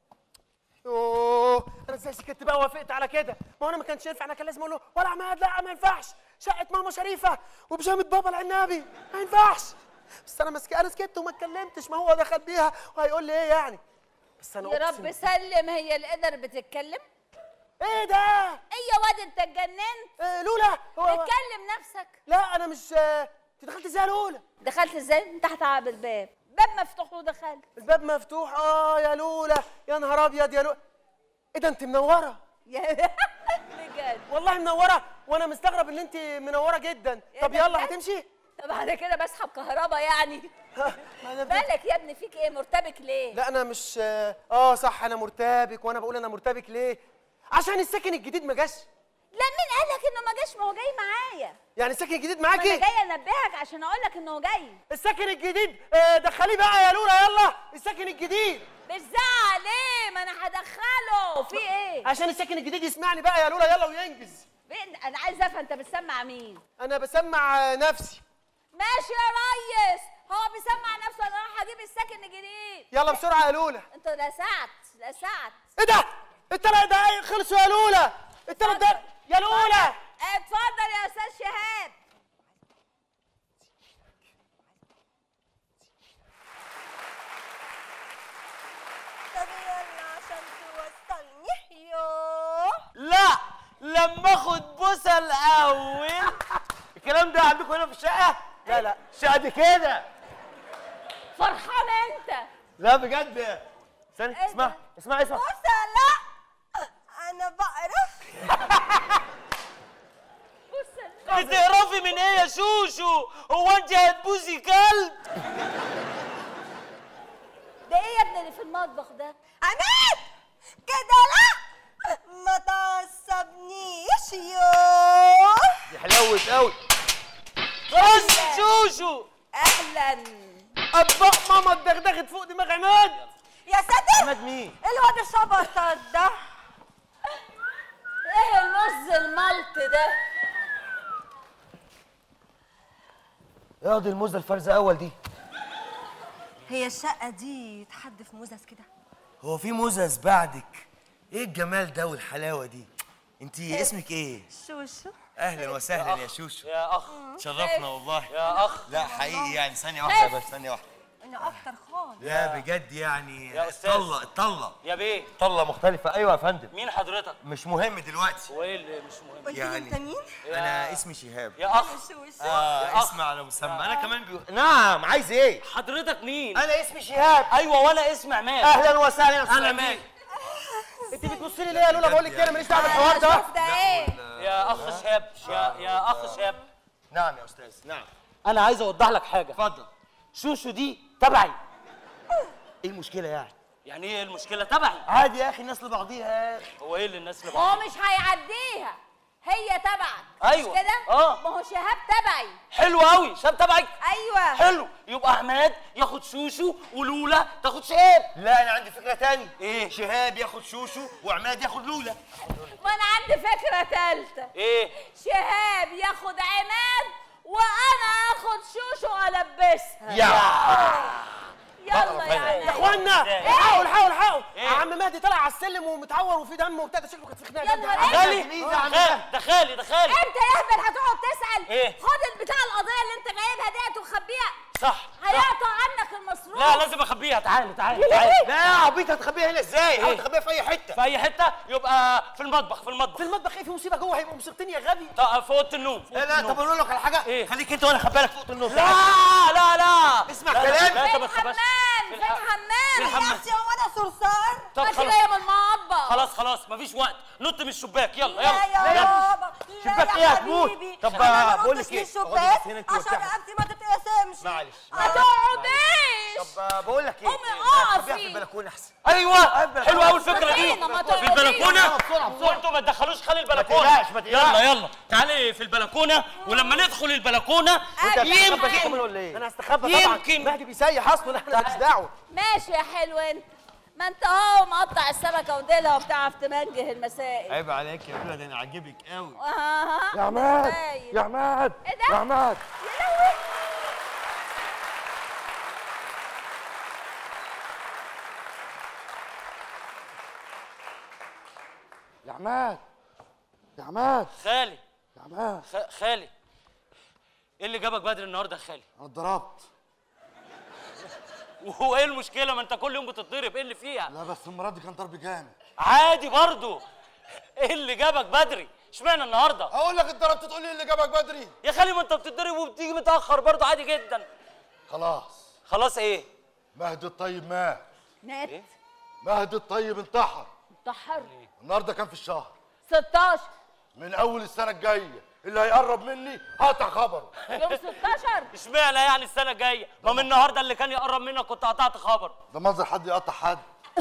يوه انا ازاي سكت بقى وافقت على كده ما هو انا ما كانش ينفع انا كان لازم اقول له ولا عماد لا ما ينفعش شقه ماما شريفه وبيجامه بابا العنابي ما ينفعش بس انا مسك... انا سكت وما اتكلمتش ما هو دخل بيها وهيقول لي ايه يعني بس انا يا أقسم رب سلم هي القدر بتتكلم ايه ده ايه يا واد انت اتجننت إيه لولا هو اتكلم نفسك لا انا مش آه، انت دخلت ازاي يا لولا دخلت ازاي من تحت عاب الباب باب مفتوح ودخلت الباب مفتوح اه يا لولا يا نهار ابيض يا لولا ايه ده انت منوره يا بجد والله منوره وانا مستغرب ان انت منوره جدا يا طب ده يلا بجد؟ هتمشي طب انا كده بسحب كهربا يعني ها، ما أنا بجد- بالك يا ابني فيك ايه مرتبك ليه لا انا مش اه صح انا مرتبك وانا بقول انا مرتبك ليه عشان السكن الجديد ما جاش لا مين قال لك انه ما جاش ما هو جاي معايا يعني السكن الجديد ما انا معاكي جايه انبهك عشان اقول لك انه جاي السكن الجديد آه دخليه بقى يا لولا يلا السكن الجديد مش زعل ليه ما انا هدخله في ايه عشان السكن الجديد يسمعني بقى يا لولا يلا وينجز فين انا عايز افهم انت بتسمع مين انا بسمع آه، نفسي ماشي يا ريس هو بيسمع نفسه انا رايح اجيب السكن الجديد يلا بسرعه يا لولا انت لسعت لسعت ايه ده الثلاث دقايق خلصوا يا لولا الثلاث دقايق يا لولا اتفضل يا استاذ شهاب طب يلا عشان توصلني يوه لا لما اخد بوسه الاول الكلام ده عندكم هنا في الشقه لا لا الشقه دي كده فرحان انت لا بجد استني إيه اسمع ده؟ اسمع اسمع بص لا انا بقرف بص بتقرفي من ايه يا شوشو هو انت هتبوسي كلب ده ايه يا ابني اللي في المطبخ ده عماد كده لا ما تعصبنيش يوه دي حلوت قوي بص شوشو اهلا اطباق ماما اتدغدغت فوق دماغ عماد يا ساتر عماد مين ايه الواد الشبطة ده ايه المز الملط ده يا دي الموزه الفرزه اول دي هي الشقة دي تحد في موزس كده هو في موزز بعدك ايه الجمال ده والحلاوه دي انت اسمك ايه شوشو اهلا وسهلا يا شوشو يا اخ شرفنا والله يا اخ لا حقيقي يعني ثانيه واحده بس ثانيه واحده انا اكتر خالص لا بجد يعني يا أستاذ. الطله الطله يا بيه طله مختلفه ايوه يا فندم مين حضرتك مش مهم دلوقتي هو ايه اللي مش مهم قلت لي يعني انت مين انا اسمي شهاب يا اخ شوشو اه اسم على مسمى انا كمان بيو... نعم عايز ايه حضرتك مين انا اسمي شهاب ايوه وانا اسمي عماد اهلا وسهلا يا أستاذ انا عماد. مين انت بتبصي لي ليه يا لولا بقول لك كده ماليش دعوه بالحوار ده شوف ده ايه يا اخ شهاب يا يا اخ شهاب نعم يا استاذ نعم انا عايز اوضح لك حاجه اتفضل شوشو دي تبعي ايه المشكله يعني يعني ايه المشكله تبعي عادي يا اخي الناس لبعضيها هو ايه اللي الناس اللي هو بعض مش هيعديها هي تبعك أيوة. مش كده آه. ما هو شهاب تبعي حلو قوي شاب تبعك ايوه حلو يبقى عماد ياخد شوشو ولولا تاخد شهاب لا انا عندي فكره تاني إيه؟ شهاب ياخد شوشو وعماد ياخد لولا ما انا عندي فكره ثالثه ايه شهاب ياخد عماد وانا اخد شوشو البسها يا يلا يا يا عماد اخوانا إيه؟ الحقوا الحقوا الحقوا إيه؟ عم مهدي طلع على السلم ومتعور وفي دم وبتاع ده شكله كانت في خناقه يا جامدة. نهار خالي مين ده عم خالي ده خالي ده خالي انت يا اهبل هتقعد تسال إيه؟ خد البتاع القضيه اللي انت جايبها ديت وخبيها صح صح. هيقطع عنك المصروف لا لازم اخبيها تعالي تعالي تعالي لا يا عبيط هتخبيها هنا ازاي؟ إيه؟ حاول تخبيها في اي حته في اي حته يبقى في المطبخ في المطبخ في المطبخ ايه في مصيبه جوه هيبقوا مصيبتين يا غبي طب في اوضه النوم في لا أوضة لا النوم. طب اقول لك على حاجه إيه؟ خليك انت وانا خبالك في اوضه النوم لا لا لا اسمع لا، لا، كلام. لا، في انت ما تخباش. الحمام في في الح- في الحمام الحمام. يا اختي هو انا صرصار طب ما خلاص جايه من المطبخ خلاص خلاص مفيش وقت نط من الشباك يلا لا يلا يا يلا بابا شباك لا ايه يا هتموت؟ حبيبي طب أنا ما بقول نطش لك ايه؟ من اقعدي الشباك بس هنا انت عشان وارتاحي. رقبتي ما تتقسمش معلش هتقعديش طب بقول لك ايه؟ قومي خبيها اقفي. في البلكونه احسن ايوه حلوه قوي الفكره دي فين؟ ما في تقعديش. البلكونه بسرعة، بسرعة. وانتوا ما تدخلوش خالي البلكونه تقلقش، ما تقلقش. يلا يلا تعالي في البلكونه ولما ندخل البلكونه يمكن يمكن ولا ايه؟ انا هستخبى طبعا يمكن. مهدي بيسيح اصلا احنا ماليش دعوه ماشي يا حلو انت ما انت اهو مقطع السمكه وديلها وبتعرف تمنجه المسائل عيب عليك يا ولد انا عاجبك قوي آه. يا عماد باين. يا عماد ايه ده؟ يا عماد يا لهوي يا عماد يا عماد خالي يا عماد خ- خالي ايه اللي جابك بدري النهارده يا خالي انا اتضربت وهو ايه المشكله ما انت كل يوم بتتضرب ايه اللي فيها لا بس المره دي كان ضرب جامد عادي برضو ايه اللي جابك بدري اشمعنى النهارده اقول لك اتضربت تقول لي اللي جابك بدري يا خالي ما انت بتتضرب وبتيجي متاخر برضو عادي جدا خلاص خلاص ايه مهدي الطيب مات مات مهدي الطيب انتحر انتحر النهارده كان في الشهر 16 من اول السنه الجايه اللي هيقرب مني هقطع خبره يوم 16 اشمعنى يعني السنه الجايه ما من النهارده اللي كان يقرب منك كنت قطعت خبر ده منظر حد يقطع حد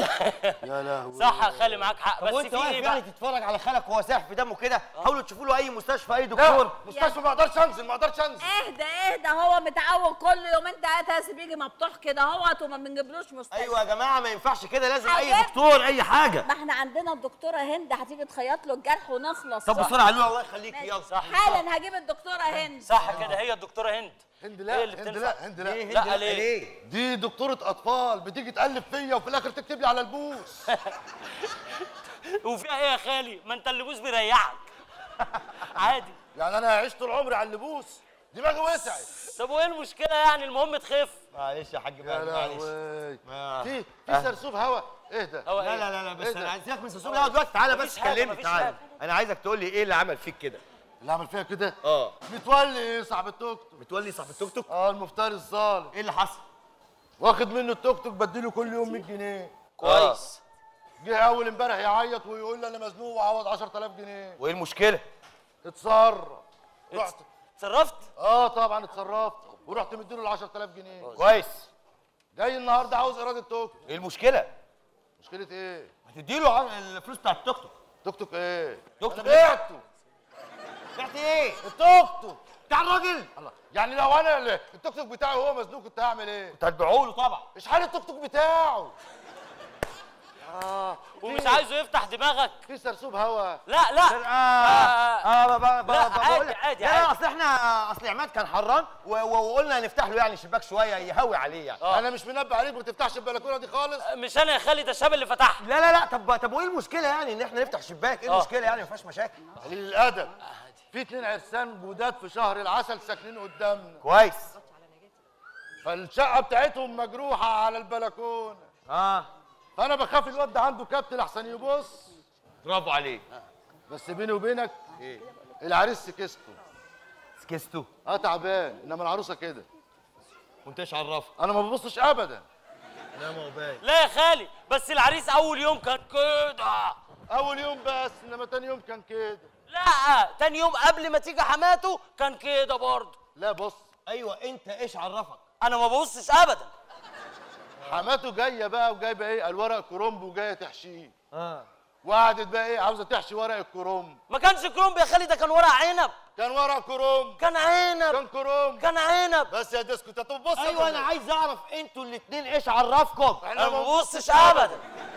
يا لهوي صح يا خالي معاك حق طب بس وانت في واقف ايه يعني بقى تتفرج على خالك وهو سايح في دمه كده حاولوا تشوفوا له اي مستشفى اي لا دكتور مستشفى ما اقدرش انزل ما اقدرش انزل اهدى اهدى هو متعود كل يومين تلاته بيجي مفتوح كده اهوت وما بنجيبلوش مستشفى ايوه يا جماعه ما ينفعش كده لازم اي حاجات. دكتور اي حاجه ما احنا عندنا الدكتوره هند هتيجي تخيط له الجرح ونخلص طب بسرعه علوه الله يخليك ماشي. يلا صح حالا هجيب الدكتوره هند صح كده هي الدكتوره هند هند هي لا اللي هند بتنفع. لا هند لا ليه لا، هند ليه؟ دي دكتوره اطفال بتيجي تقلب فيا وفي الاخر تكتب لي على البوس وفيها ايه يا خالي ما انت اللبوس بيريحك عادي يعني انا هعيش طول عمري على اللبوس دماغي وسعت طب وايه المشكله يعني المهم تخف معلش يا حاج يا مهدي معلش لهوي آه. في في سرسوب هوا اهدى هو لا ايه لا لا لا بس إيه ده؟ انا عايزك من سوسو لا دلوقتي تعالى بس مفيش حاجة، كلمني مفيش تعالى حاجة. انا عايزك تقول لي ايه اللي عمل فيك كده اللي عمل فيها كده اه متولي صاحب التوك توك بتولي صاحب التوك توك اه المفتري الظالم ايه اللي حصل واخد منه التوك توك بديله كل يوم 100 جنيه كويس جه اول امبارح يعيط ويقول لي انا مزنوق وعوض 10000 جنيه وايه المشكله اتصرف رحت اتصرفت اه طبعا اتصرفت ورحت مديله ال 10000 جنيه كويس جاي النهارده عاوز ايراد التوك توك ايه المشكله مشكله ايه هتديله عن- الفلوس بتاع التوك توك توك توك ايه توك انا توك بعته بعت ايه التوك توك بتاع الراجل الله يعني لو انا اللي التوك توك بتاعي هو مزنوق كنت هعمل ايه انت هتبيعه له طبعا اشحال التوك توك بتاعه ومش عايزه يفتح دماغك في سرسوب هوا لا لا اه اه ب- ب- ب- لا، بقول عادي، لك- عادي، لا عادي. لا اصل احنا اصل عماد كان حران و- و- وقلنا نفتح له يعني شباك شويه يهوي عليه يعني آه. انا مش منبه عليك ما تفتحش البلكونه دي خالص مش انا يا خالي ده الشاب اللي فتحها لا لا لا طب طب وايه المشكله يعني ان احنا نفتح شباك ايه آه. المشكله يعني ما فيهاش مشاكل قليل الادب في اتنين عرسان جداد في شهر العسل ساكنين قدامنا كويس فالشقه بتاعتهم مجروحه على البلكونه اه فانا بخاف الواد ده عنده كابتن احسن يبص برافو عليك بس بيني وبينك ايه العريس سكسته سكستو اه تعبان انما العروسه كده وانت ايش عرفك انا ما ببصش ابدا لا ما هو باين لا يا خالي بس العريس اول يوم كان كده اول يوم بس انما تاني يوم كان كده لا تاني يوم قبل ما تيجي حماته كان كده برضه لا بص ايوه انت ايش عرفك انا ما ببصش ابدا حماته جايه بقى وجايبه ايه الورق كرومب وجايه تحشيه اه وقعدت بقى ايه عاوزه تحشي ورق الكرنب ما كانش كرومب يا خالي ده كان ورق عنب كان ورق كرنب كان عنب كان كرنب كان عنب بس يا ديسكو انت طب بص ايوه انا عايز اعرف انتوا الاثنين ايش عرفكم انا ما ببصش ابدا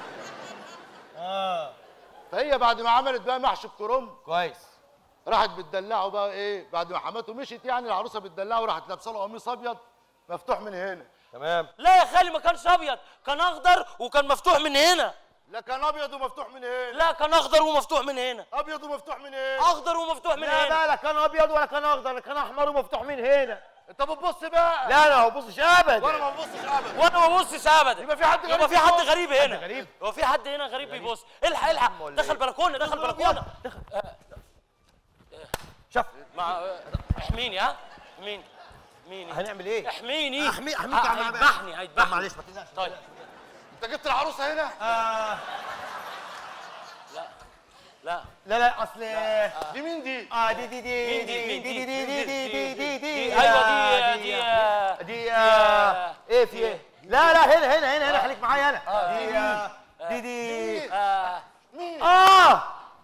فهي بعد ما عملت بقى محشي الكرنب كويس راحت بتدلعه بقى ايه بعد ما حماته مشيت يعني العروسه بتدلعه وراحت لابسه له قميص ابيض مفتوح من هنا تمام لا يا خالي ما كانش ابيض كان اخضر وكان مفتوح من هنا لا كان ابيض ومفتوح من هنا لا كان اخضر ومفتوح من هنا ابيض ومفتوح من هنا اخضر ومفتوح من لا هنا لا لا كان ابيض ولا كان اخضر لا كان احمر ومفتوح من هنا انت بتبص بقى لا انا ما ببصش ابدا وانا ما ببصش ابدا وانا ما ببصش ابدا يبقى في حد غريب يبقى في حد بيبص. غريب هنا غريب؟ هو في حد هنا غريب بيبص الحق الحق دخل بلكونه دخل بلكونه شوف مع احميني ها احميني احميني هنعمل ايه احميني أحمي- أحميك ه- يا عم عبد. هيذبحني طب هيذبحني معلش ما تزعلش طيب انت جبت العروسه هنا لا لا لا اصل دي مين دي اه دي دي دي مين دي دي؟ دي مين دي دي دي دي دي دي ايوه دي دي آه، دي آه، ايه في ايه لا لا هنا هنا هنا هنا خليك معايا انا دي آه، دي دي آه، اه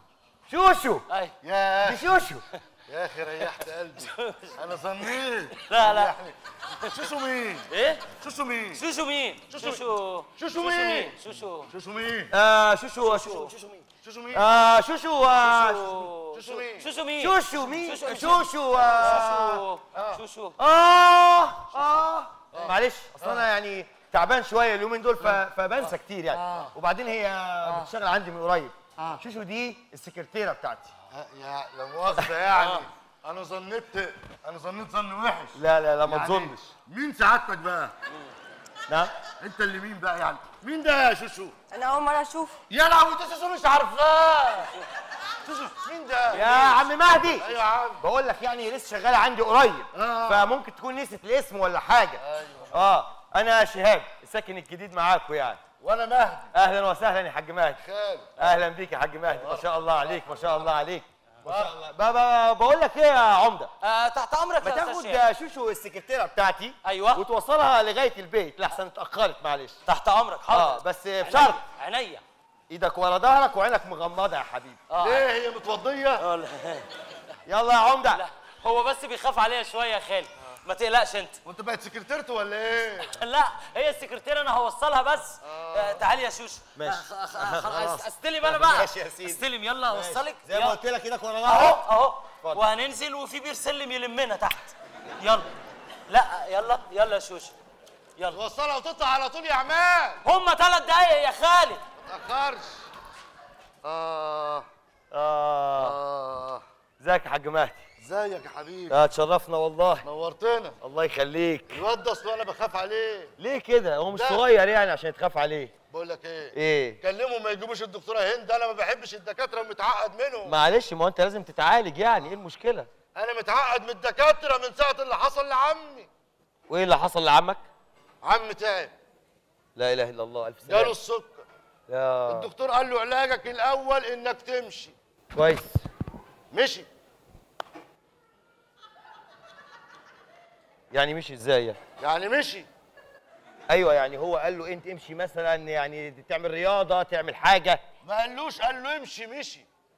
شوشو اي يا دي شوشو يا اخي ريحت قلبي انا ظنيت لا لا شوشو مين ايه شوشو مين شوشو مين شوشو شوشو مين؟ شوشو شوشو مين آه شوشو شوشو شوشو مين آه شوشو آه شوشو مين شوشو مين شوشو مين شوشو- شوشو آه شوشو شوشو آه آه معلش أصل أنا يعني تعبان شوية اليومين دول ف- فبنسى كتير يعني وبعدين هي بتشتغل عندي من قريب شوشو دي السكرتيرة بتاعتي يا لا مؤاخذه يعني انا ظنيت انا ظنيت ظن وحش لا لا لا ما يعني تظنش مين سعادتك بقى نعم انت اللي مين بقى يعني مين ده يا شوشو انا اول مره اشوف يا لهوي ده شوشو مش عارفاه شوشو مين ده يا عم مهدي ايوه يا عم بقول لك يعني لسه شغالة عندي قريب آه. فممكن تكون نسيت الاسم ولا حاجة اه أنا شهاب الساكن الجديد معاكم يعني وانا مهدي أهلا وسهلا يا حاج مهدي خالد اهلا بيك يا حاج مهدي ما شاء الله عليك ما شاء الله عليك ما شاء الله بابا بقول لك ايه يا عمده آه تحت امرك ما يا تاخد استاذ شهاب. شوشو السكرتيره بتاعتي ايوه وتوصلها لغايه البيت لحسن اتاخرت معلش تحت امرك اه حاضر بس بشرط عينيا ايدك ورا ظهرك وعينك مغمضه يا حبيبي ليه هي متوضيه آه، لا. يلا يا عمده لا هو بس بيخاف عليا شويه يا خالي ما تقلقش انت وانت بقت سكرتيرته ولا ايه لا هي السكرتيره انا هوصلها بس آه تعالي يا شوشو ماشي. آه، خ- خ- خلاص استلم انا بقى ماشي يا سيدي. استلم يلا اوصلك زي ما يلا. قلت لك ايدك ورا اهو ظهرك اهو اتفضل. وهننزل وفي بير سلم يلمنا تحت يلا لا يلا يلا يا شوشو يلا توصلها وتطلع على طول يا عماد هما ثلاث دقايق يا خالد ما تاخرش اه اه اه ازيك يا حاج مهدي ازيك يا حبيبي اه تشرفنا والله نورتنا الله يخليك الواد ده اصل انا بخاف عليه ليه كده هو مش لا. صغير يعني عشان تخاف عليه بقول لك ايه ايه كلموا ما يجيبوش الدكتوره هند انا ما بحبش الدكاتره ومتعقد منهم معلش ما هو انت لازم تتعالج يعني ايه المشكله انا متعقد من الدكاتره من ساعه اللي حصل لعمي وايه اللي حصل لعمك عم تعب لا اله الا الله الف جاله سلامه السكر يا الدكتور قال له علاجك الاول انك تمشي كويس مشي يعني مش ازاي يعني؟ يعني مشي ايوه يعني هو قال له انت امشي مثلا يعني تعمل رياضه تعمل حاجه ما قالوش قال له امشي مشي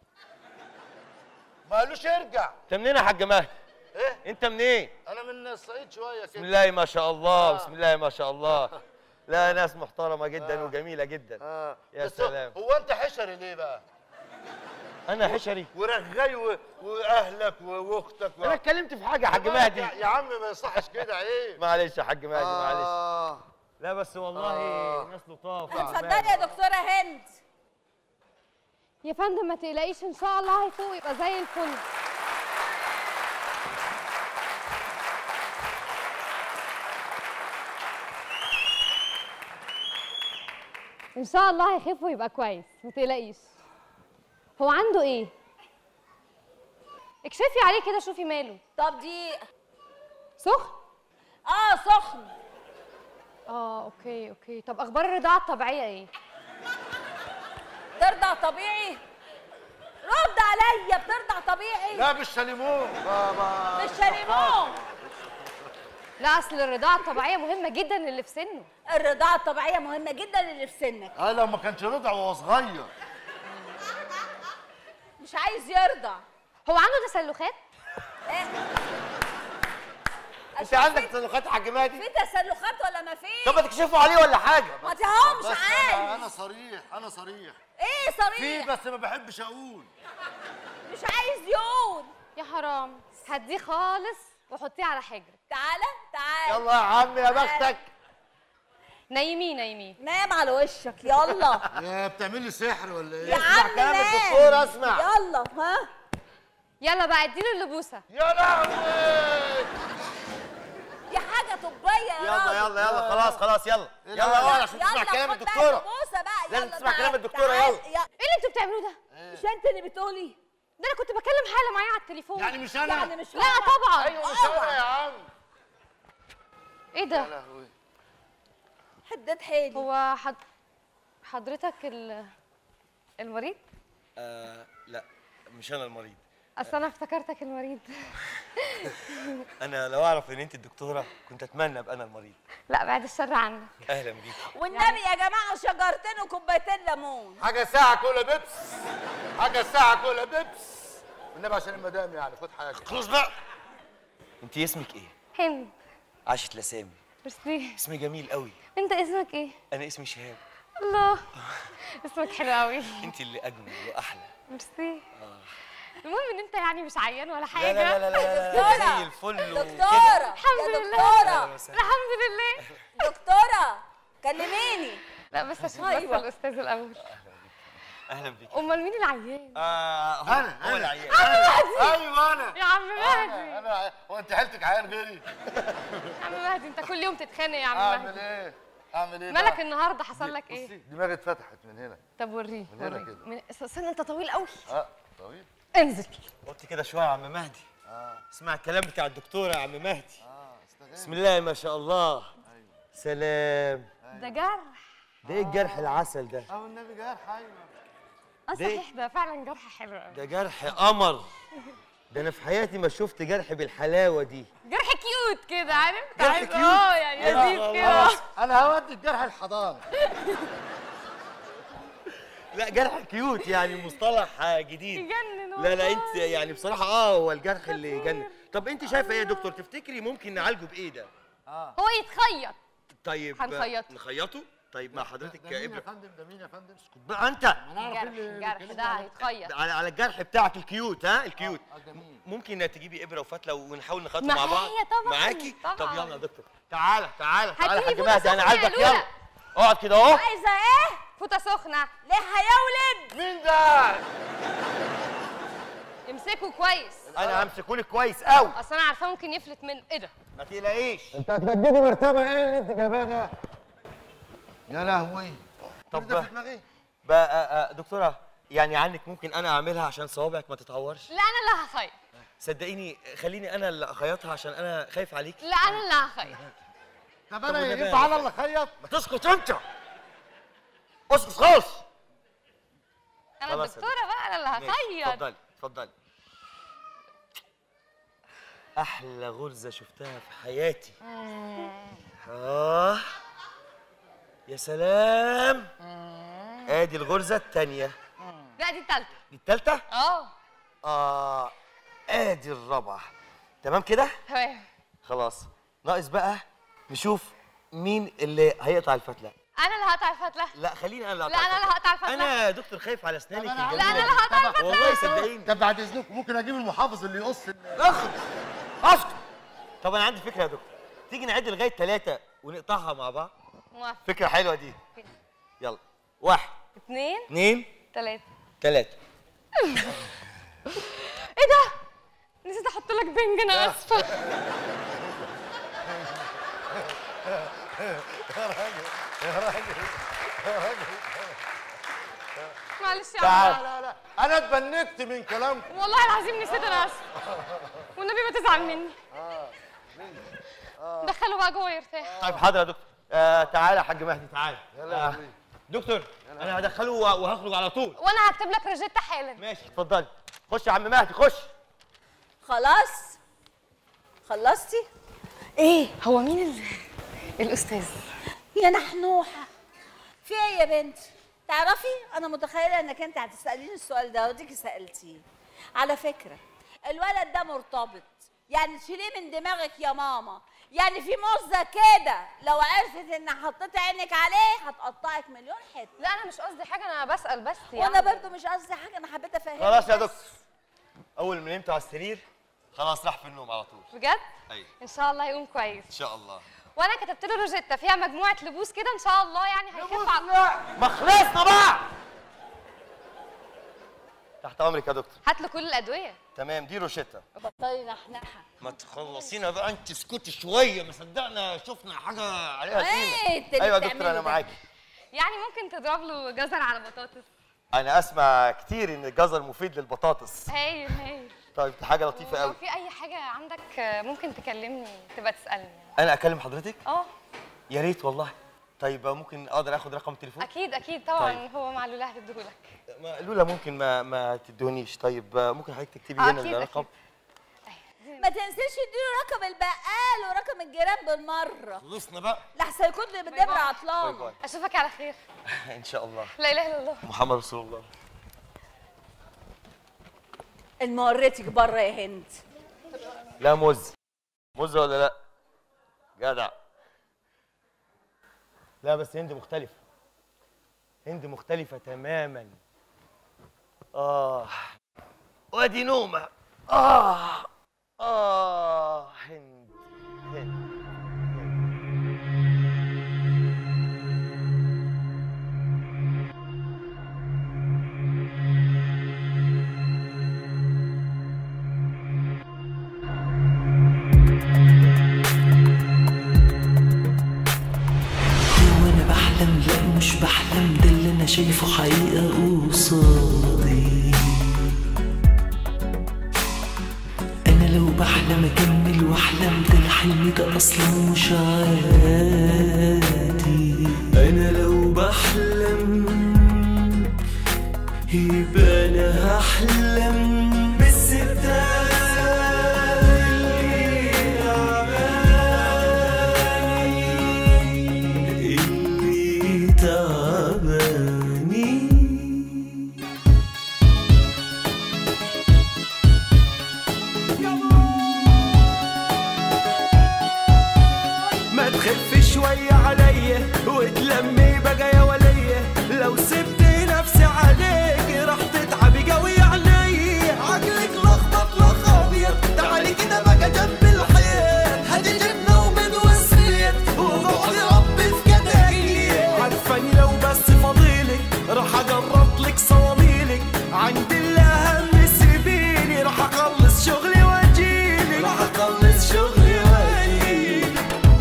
ما قالوش ارجع انت منين يا حاج مهدي ايه انت منين انا من الصعيد شويه بسم كده الله ما شاء الله آه. بسم الله ما شاء الله لا ناس محترمه جدا وجميله جدا اه يا بس هو- سلام. هو انت حشري ليه بقى انا حشري ورغاي و- واهلك و- واختك و... انا اتكلمت في حاجه يا حاج يا, مهدي يا عم ما يصحش كده عيب معلش يا حاج مهدي معلش آه. لا بس والله آه. ناس لطاف اتفضلي يا دكتوره هند يا فندم ما تقلقيش ان شاء الله هيفوق يبقى زي الفل ان شاء الله هيخف ويبقى كويس ما تقلقيش هو عنده ايه اكشفي عليه كده شوفي ماله طب دي سخن اه سخن اه اوكي اوكي طب اخبار الرضاعه الطبيعيه ايه ترضع طبيعي رد عليا بترضع طبيعي لا بالشاليمون مش شاليمون لا اصل الرضاعه الطبيعيه مهمه جدا للي في سنه الرضاعه الطبيعيه مهمه جدا للي في سنك اه لو ما كانش رضع وهو صغير مش عايز يرضع هو عنده تسلخات انت عندك تسلخات يا حاج مهدي في تسلخات ولا ما فيش طب ما تكشفوا عليه ولا حاجه ما تهو مش بس عايز انا انا صريح انا صريح ايه في صريح بس ما بحبش اقول مش عايز يقول يا حرام هديه خالص وحطيه على حجرك تعالى تعالى يلا يا عم يا بختك نايميه نايميه نام على وشك يلا يا بتعملي سحر ولا يا ايه عم كلام نام الدكتور، اسمع. يلا ها يلا بقى اديله اللبوسه يا لهوي دي حاجه طبيه يا يلا راجل. يلا يلا خلاص خلاص يلا يلا يلا يلا عشان تسمع يلا كلام خد بقى الدكتوره البوسه بقى لازم يلا تسمع تعال- كلام الدكتورة، تعال. يلا. يا- ايه اللي انتوا بتعملوه ده مش انت اللي بتقولي ده انا كنت بكلم حاله معايا على التليفون يعني مش انا يعني مش لا فاهمة. طبعا ايوه مش انا يا عم ايه يا ده لهوي حدد حيلي هو حد... حضرتك ال... المريض آه لا مش انا المريض اصل انا افتكرتك المريض انا لو اعرف ان انت الدكتوره كنت اتمنى ابقى انا المريض لا بعد الشر عنك اهلا بيك والنبي يا جماعه شجرتين وكوبايتين ليمون حاجه ساعه كولا بيبس حاجه ساعه كولا بيبس والنبي عشان المدام يعني خد حاجه خلاص بقى انت اسمك ايه هند عاشت لسامي ميرسي اسم جميل قوي انت اسمك ايه انا اسمي شهاب الله اسمك حلو قوي انت اللي اجمل واحلى ميرسي المهم ان انت يعني مش عيان ولا لا حاجه لا لا لا لا, لا, دكتورة. لا زي الفل وكده. دكتوره الحمد يا لله. دكتوره الحمد لله دكتوره كلميني لا بس اشوف أيوة. بس الاستاذ الاول اهلا بيك امال مين العيان آه هو أنا، هو أنا. العيان ايوه انا يا عم انا مهدي انا هو انت حيلتك عيان غيري يا عم مهدي انت كل يوم تتخانق يا عم اعمل مهدي ايه اعمل ايه مالك بقى؟ النهارده حصل لك ايه بصي دماغي اتفتحت من هنا طب وريه من هنا وريه كده. من استنى انت طويل قوي اه طويل انزل قلت كده شويه يا عم مهدي اسمع الكلام بتاع الدكتوره يا عم مهدي اه استغل بسم الله ما شاء الله سلام ده جرح ده ايه الجرح العسل ده اه النبي جرح ايوه اه ليه؟ صحيح ده فعلا جرح حلو قوي ده جرح قمر ده انا في حياتي ما شفت جرح بالحلاوه دي جرح كيوت كده عارف جرح عارف؟ كيوت؟ اه يعني لذيذ كده خلاص انا هودي الجرح الحضانه لا جرح كيوت يعني مصطلح آه، جديد يجنن لا لا والله. انت يعني بصراحه اه هو الجرح اللي يجنن طب انت شايفه ايه يا دكتور تفتكري ممكن نعالجه بايه ده هو يتخيط طيب هنخيطه. نخيطه طيب مع حضرتك ده مين يا ابره فندم ده مين يا فندم اسكت بقى انت جرح الجرح ده هيتخيط على على الجرح بتاعك الكيوت ها الكيوت اه جميل ممكن تجيبي ابره وفتله ونحاول نخيطه مع بعض معايا طبعاً، معاكي طب طبعاً. يلا يا دكتور تعالى تعالى تعالى يا هاتيلي حاج فوطة مهدي انا سخنة يا عايزك لولا. يلا اقعد كده اهو عايزه ايه فوطه سخنه ليه هيولد مين ده امسكه كويس انا همسكهولك كويس قوي اصل انا عارفاه ممكن يفلت منه ايه ده ما تقلقيش انت هتجددي مرتبه ايه اللي انت جايباه ده؟ يا لهوي طب كل ده في دماغي بقى آه، آه، دكتوره يعني عنك ممكن انا اعملها عشان صوابعك ما تتعورش لا انا اللي هخيط صدقيني خليني انا اللي اخيطها عشان انا خايف عليك لا انا اللي هخيط طب انا والنبي ينفع يا انا اللي اخيط ما تسكت انت اسكت خالص انا خلاص يا الدكتوره بقى انا اللي ماشي، هخيط اتفضلي اتفضلي احلى غرزه شفتها في حياتي اه يا سلام ادي الغرزه الثانيه لا دي التالتة دي الثالثه اه اه ادي الرابعه تمام كده تمام خلاص ناقص بقى نشوف مين اللي هيقطع الفتله انا اللي هقطع الفتله لا خليني انا اللي لا انا اللي هقطع الفتله انا يا دكتور خايف على اسنانك طب أنا الجميله لا انا دي. اللي هقطع الفتله والله صدقيني طب بعد اذنكم ممكن اجيب المحافظ اللي يقص ال- اخد اسكت طب انا عندي فكره يا دكتور تيجي نعد لغايه ثلاثه ونقطعها مع بعض موافق فكره حلوه دي يلا واحد اتنين اثنين تلاته ثلاثه ايه ده نسيت احط لك بنج انا اسفه معلش يا تعال. عم لا لا انا اتبنكت من كلامكم والله العظيم نسيت انا اسفه والنبي ما تزعل مني دخله بقى جوه يرتاح طيب حاضر يا دكتور آه تعالى يا حاج مهدي تعالى يلا يا حبيبي دكتور انا هدخله وه- وهخرج على طول وانا هكتب لك روجيتا حالا ماشي اتفضلي خش يا عم مهدي خش خلاص خلصتي ايه هو مين ال... الاستاذ يا نحنوحه في ايه يا بنت تعرفي انا متخيله انك انت هتساليني السؤال ده وديكي سالتيه على فكره الولد ده مرتبط يعني تشيليه من دماغك يا ماما يعني في موزه كده لو عرفت ان حطيت عينك عليه هتقطعك مليون حته لا انا مش قصدي حاجه انا بسال بس وانا يعني. برضو مش قصدي حاجه انا حبيت افهمك خلاص يا بس. دكتور اول ما نمت على السرير خلاص راح في النوم على طول بجد ايوه ان شاء الله يقوم كويس ان شاء الله وانا كتبت له روجيتا فيها مجموعه لبوس كده ان شاء الله يعني هيخف على ما خلصنا بقى تحت امرك يا دكتور هات له كل الادويه تمام دي روشيتا بطلي نحنحه ما تخلصينا بقى انت اسكتي شويه ما صدقنا شفنا حاجه عليها ايه قيمه انت اللي ايوه يا دكتور بتعمله انا ده؟ معاكي يعني ممكن تضرب له جزر على بطاطس انا اسمع كتير ان الجزر مفيد للبطاطس هايل هايل طيب دي حاجه لطيفه ولو قوي في اي حاجه عندك آه، ممكن تكلمني تبقى تسالني انا اكلم حضرتك اه يا ريت والله طيب ممكن اقدر اخد رقم التليفون اكيد اكيد طبعا طيب. هو مع لولا هتديهولك ما- لولا ممكن ما ما تدونيش طيب ممكن حضرتك تكتبي آه، هنا أكيد، الرقم ما تنسيش تديله رقم البقال ورقم الجيران بالمره خلصنا بقى لحسن يكون اللي بالدبر باي عطلانه باي. اشوفك على خير ان شاء الله لا اله الا الله محمد رسول الله المورتك بره يا هند لا موز موز ولا لا جدع لا بس هند مختلفة هند مختلفة تماما آه وادي نومة آه آه هند هند هو انا بحلم لا مش بحلم ده اللي انا شايفه حقيقة قصادي انا لو بحلم اكمل واحلم ده الحلم ده اصلا مش عادي انا لو بحلم يبقى انا هحلم بالستات اللي تعباني ما تخف شوية عليا وتلمي بقى يا ولية لو سبت نفسي عليك راح تتعبي قوي عليا عقلك لخبط لخ ابيض تعالي كده بقى جنب الحيط هدي جبنة ومن وسيط وقعدي ربي في كتاكيت عارفاني لو بس فضيلك راح اجرط لك صواميلك عند الاهم سيبيني راح اخلص شغلي واجيلك راح اخلص شغلي واجيلك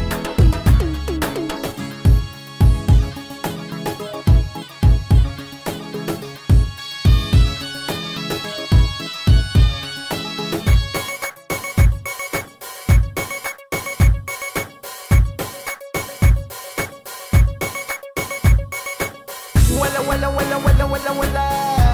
ولا ولا ولا ولا ولا ولا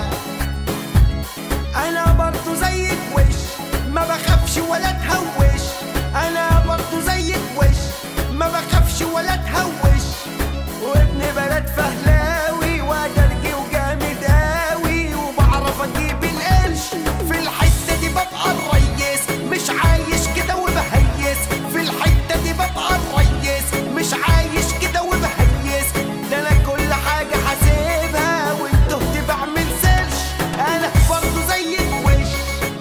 انا برضو زيك وش ما بخافش ولا تهوش انا برضو زيك وش ما بخافش ولا تهوش وابن بلد فهلاوي وادرجي وجامد قوي وبعرف اجيب القرش في الحته دي ببقى الريس مش عايش كده وبهيس في الحته دي ببقى الريس مش عايش كده وبهيس ده انا كل حاجه حاسبها وانتهت بعمل سيرش انا برضه زيك وش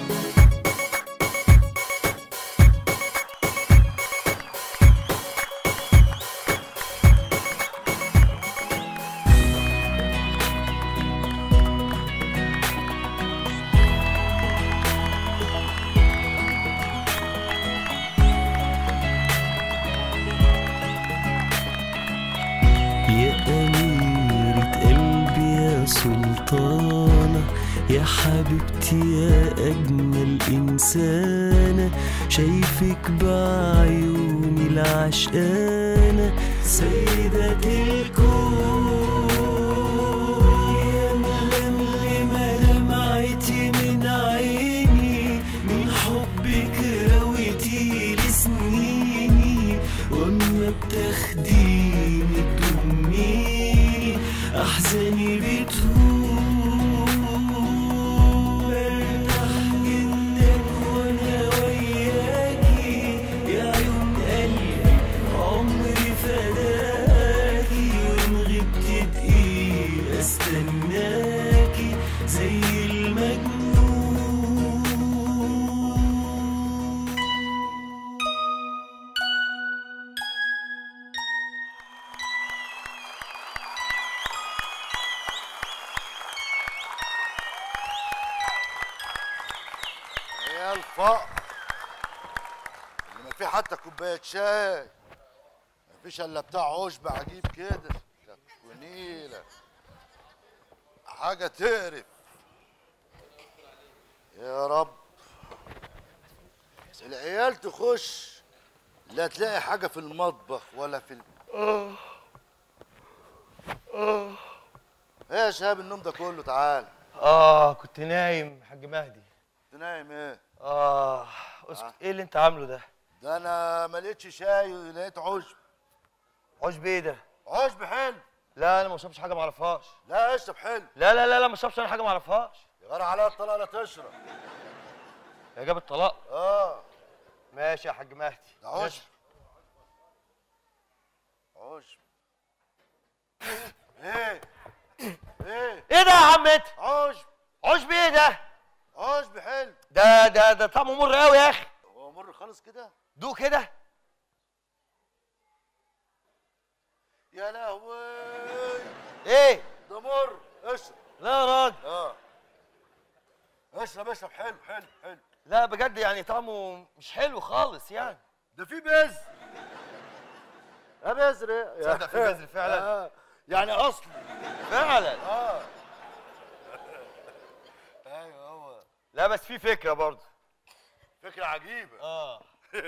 يا أميرة قلبي يا سلطانة يا حبيبتي يا أجمل إنسانة شايفك بعيوني العشقانة سيدة الكون يا ململمة دمعتي من عيني من حبك رويتي لسنيني واما بتاخديني تضميني أحزاني بتهون برتاح جدا وأنا وياكي يا عيون قلبي عمري فداكي وإن غبت دقيقة استناكي زي المجنون يا الفقر اللي ما في حتى كوبايه شاي مفيش الا بتاع عشب عجيب كده كانت ونيله حاجه تقرف يا رب العيال تخش لا تلاقي حاجه في المطبخ ولا في ال... اه اه ايه يا شهاب النوم ده كله تعال اه كنت نايم حاج مهدي انت نايم ايه اه اسكت ايه اللي انت عامله ده ده انا ما لقيتش شاي ولقيت عشب عشب ايه ده عشب حلو لا انا ما بشربش حاجه ما اعرفهاش لا اشرب حلو لا لا لا لا ما بشربش انا حاجه ما اعرفهاش يا غير عليا الطلاق لا تشرب يا جاب الطلاق اه ماشي يا حاج مهدي ده عشب عشب ايه ايه ايه ده يا عم انت عشب عشب ايه ده عشب حلو ده ده ده طعمه مر قوي يا اخي هو مر خالص كده دوق كده يا لهوي ايه ده مر اشرب لا يا راجل اه اشرب اشرب حلو حلو حلو لا بجد يعني طعمه مش حلو خالص يعني ده في بذر يا بذر يا تصدق في بذر فعلا؟ آه. يعني اصلي فعلا اه ايوه هو لا بس في فكره برضه فكره عجيبه اه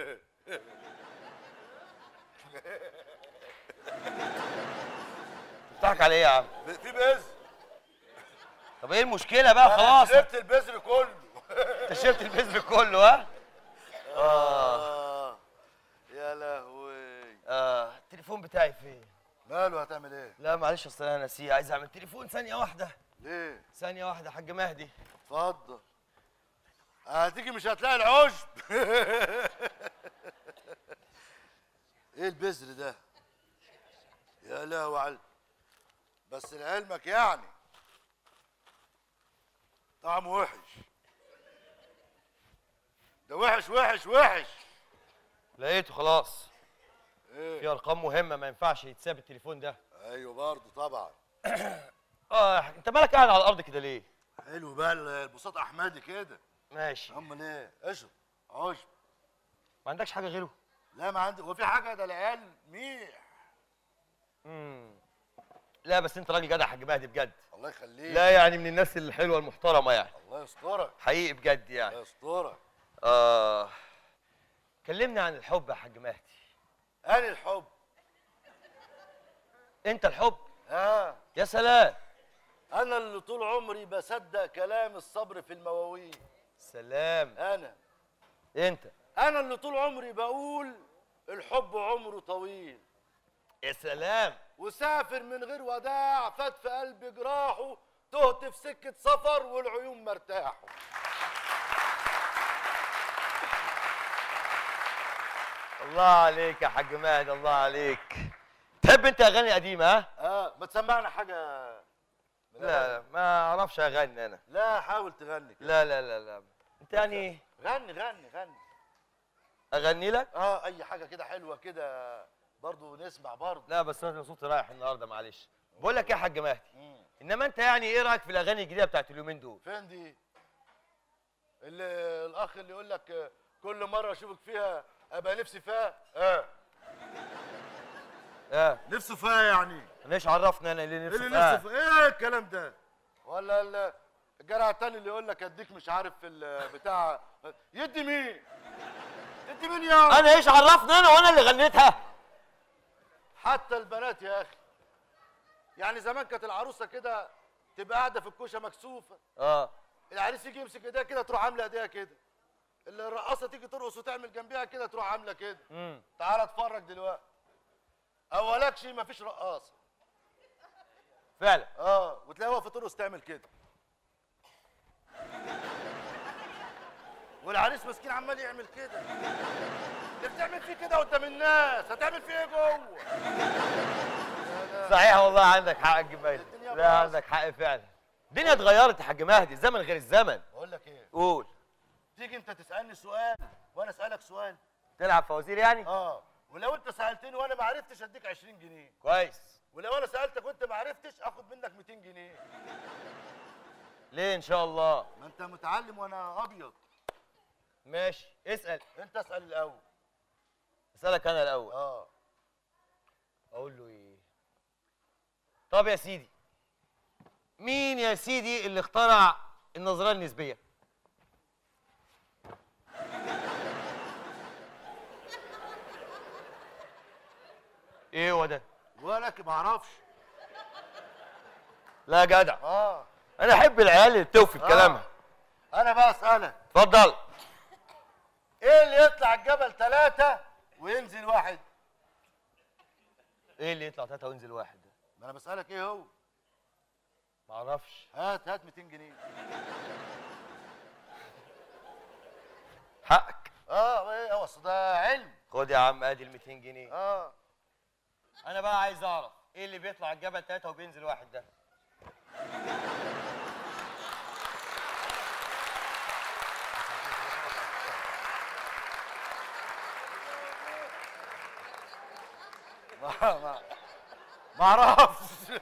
بتضحك على ايه يا عم في بذر طب ايه المشكله بقى خلاص شربت البذر كله انت شربت البذر كله ها اه اه يا لهوي اه التليفون بتاعي فين ماله هتعمل ايه لا معلش اصل انا ناسيه عايز اعمل تليفون ثانيه واحده ليه ثانيه واحده يا حاج مهدي اتفضل هتيجي مش هتلاقي العشب ايه البذر ده يا لهوي على بس لعلمك يعني طعمه وحش ده وحش وحش وحش لقيته خلاص ايه في ارقام مهمه ما ينفعش يتساب التليفون ده ايوه برضه طبعا اه يا حاج- انت مالك قاعد على الارض كده ليه حلو بقى البساط احمدي كده ماشي امال ايه اشرب عشب ما عندكش حاجه غيره لا ما عندي هو في حاجه ده العيال ميح امم لا بس انت راجل جدع يا حاج مهدي بجد الله يخليك لا يعني من الناس الحلوه المحترمه يعني الله يسترك حقيقي بجد الله يعني يسترك اه كلمني عن الحب يا حاج مهدي اني الحب انت الحب ها يا سلام انا اللي طول عمري بصدق كلام الصبر في المواويل سلام انا انت انا اللي طول عمري بقول الحب عمره طويل يا سلام وسافر من غير وداع فات في قلبي جراحه تهت في سكة سفر والعيون مرتاحه الله عليك يا حاج مهدي الله عليك تحب انت اغاني قديمه ها اه ما تسمعنا حاجة من لا لا ما اعرفش اغني انا لا حاول تغني كده. لا لا لا لا انت يعني غني غني غني اغني لك اه اي حاجة كده حلوة كده برضو نسمع برضو لا بس انا صوتي رايح النهارده معلش بقول لك ايه يا حاج مهدي مم. انما انت يعني ايه رايك في الاغاني الجديده بتاعت اليومين دول فين دي اللي الاخ اللي يقول لك آه، كل مرة اشوفك فيها ابقى نفسي فيها اه اه نفسه فيها يعني ليش عرفنا انا اللي ايه نفسي اللي في نفسه فيها ايه الكلام ده ولا ال- الجرع التاني اللي يقول لك اديك مش عارف في البتاع يدي مين يدي مين يا انا ايش عرفني انا وانا اللي غنيتها حتى البنات يا اخي يعني زمان كانت العروسه كده تبقى قاعده في الكوشه مكسوفه اه العريس يجي يمسك ايديها كده تروح عامله ايديها كده اللي الرقاصه تيجي ترقص وتعمل جنبيها كده تروح عامله كده امم تعال اتفرج دلوقتي اولكش مفيش رقاصه فعلا اه وتلاقيها واقفه ترقص تعمل كده والعريس مسكين عمال يعمل كده انت بتعمل فيه كده قدام الناس هتعمل فيه ايه جوه صحيح والله عندك حق يا جمال لا عندك حق فعلا الدنيا اتغيرت يا حاج مهدي الزمن غير الزمن بقول لك ايه قول تيجي انت تسالني سؤال وانا اسالك سؤال تلعب فوازير يعني اه ولو انت سالتني وانا ما عرفتش اديك 20 جنيه كويس ولو انا سالتك وانت ما عرفتش اخد منك 200 جنيه ليه ان شاء الله ما انت متعلم وانا ابيض ماشي اسال انت اسال الاول اسالك انا الاول اه اقول له ايه طب يا سيدي مين يا سيدي اللي اخترع النظريه النسبيه ايه هو ده ولك ما اعرفش لا يا جدع اه انا احب العيال اللي بتوفي آه. بكلامها انا بقى اسالك اتفضل ايه اللي يطلع الجبل ثلاثة وينزل واحد ايه اللي يطلع ثلاثة وينزل واحد ده ما انا بسالك ايه هو معرفش هات هات 200 جنيه حقك اه ايه هو أصل ده علم خد يا عم ادي ال 200 جنيه اه انا بقى عايز اعرف ايه اللي بيطلع الجبل ثلاثة وبينزل واحد ده ما ما ما اعرفش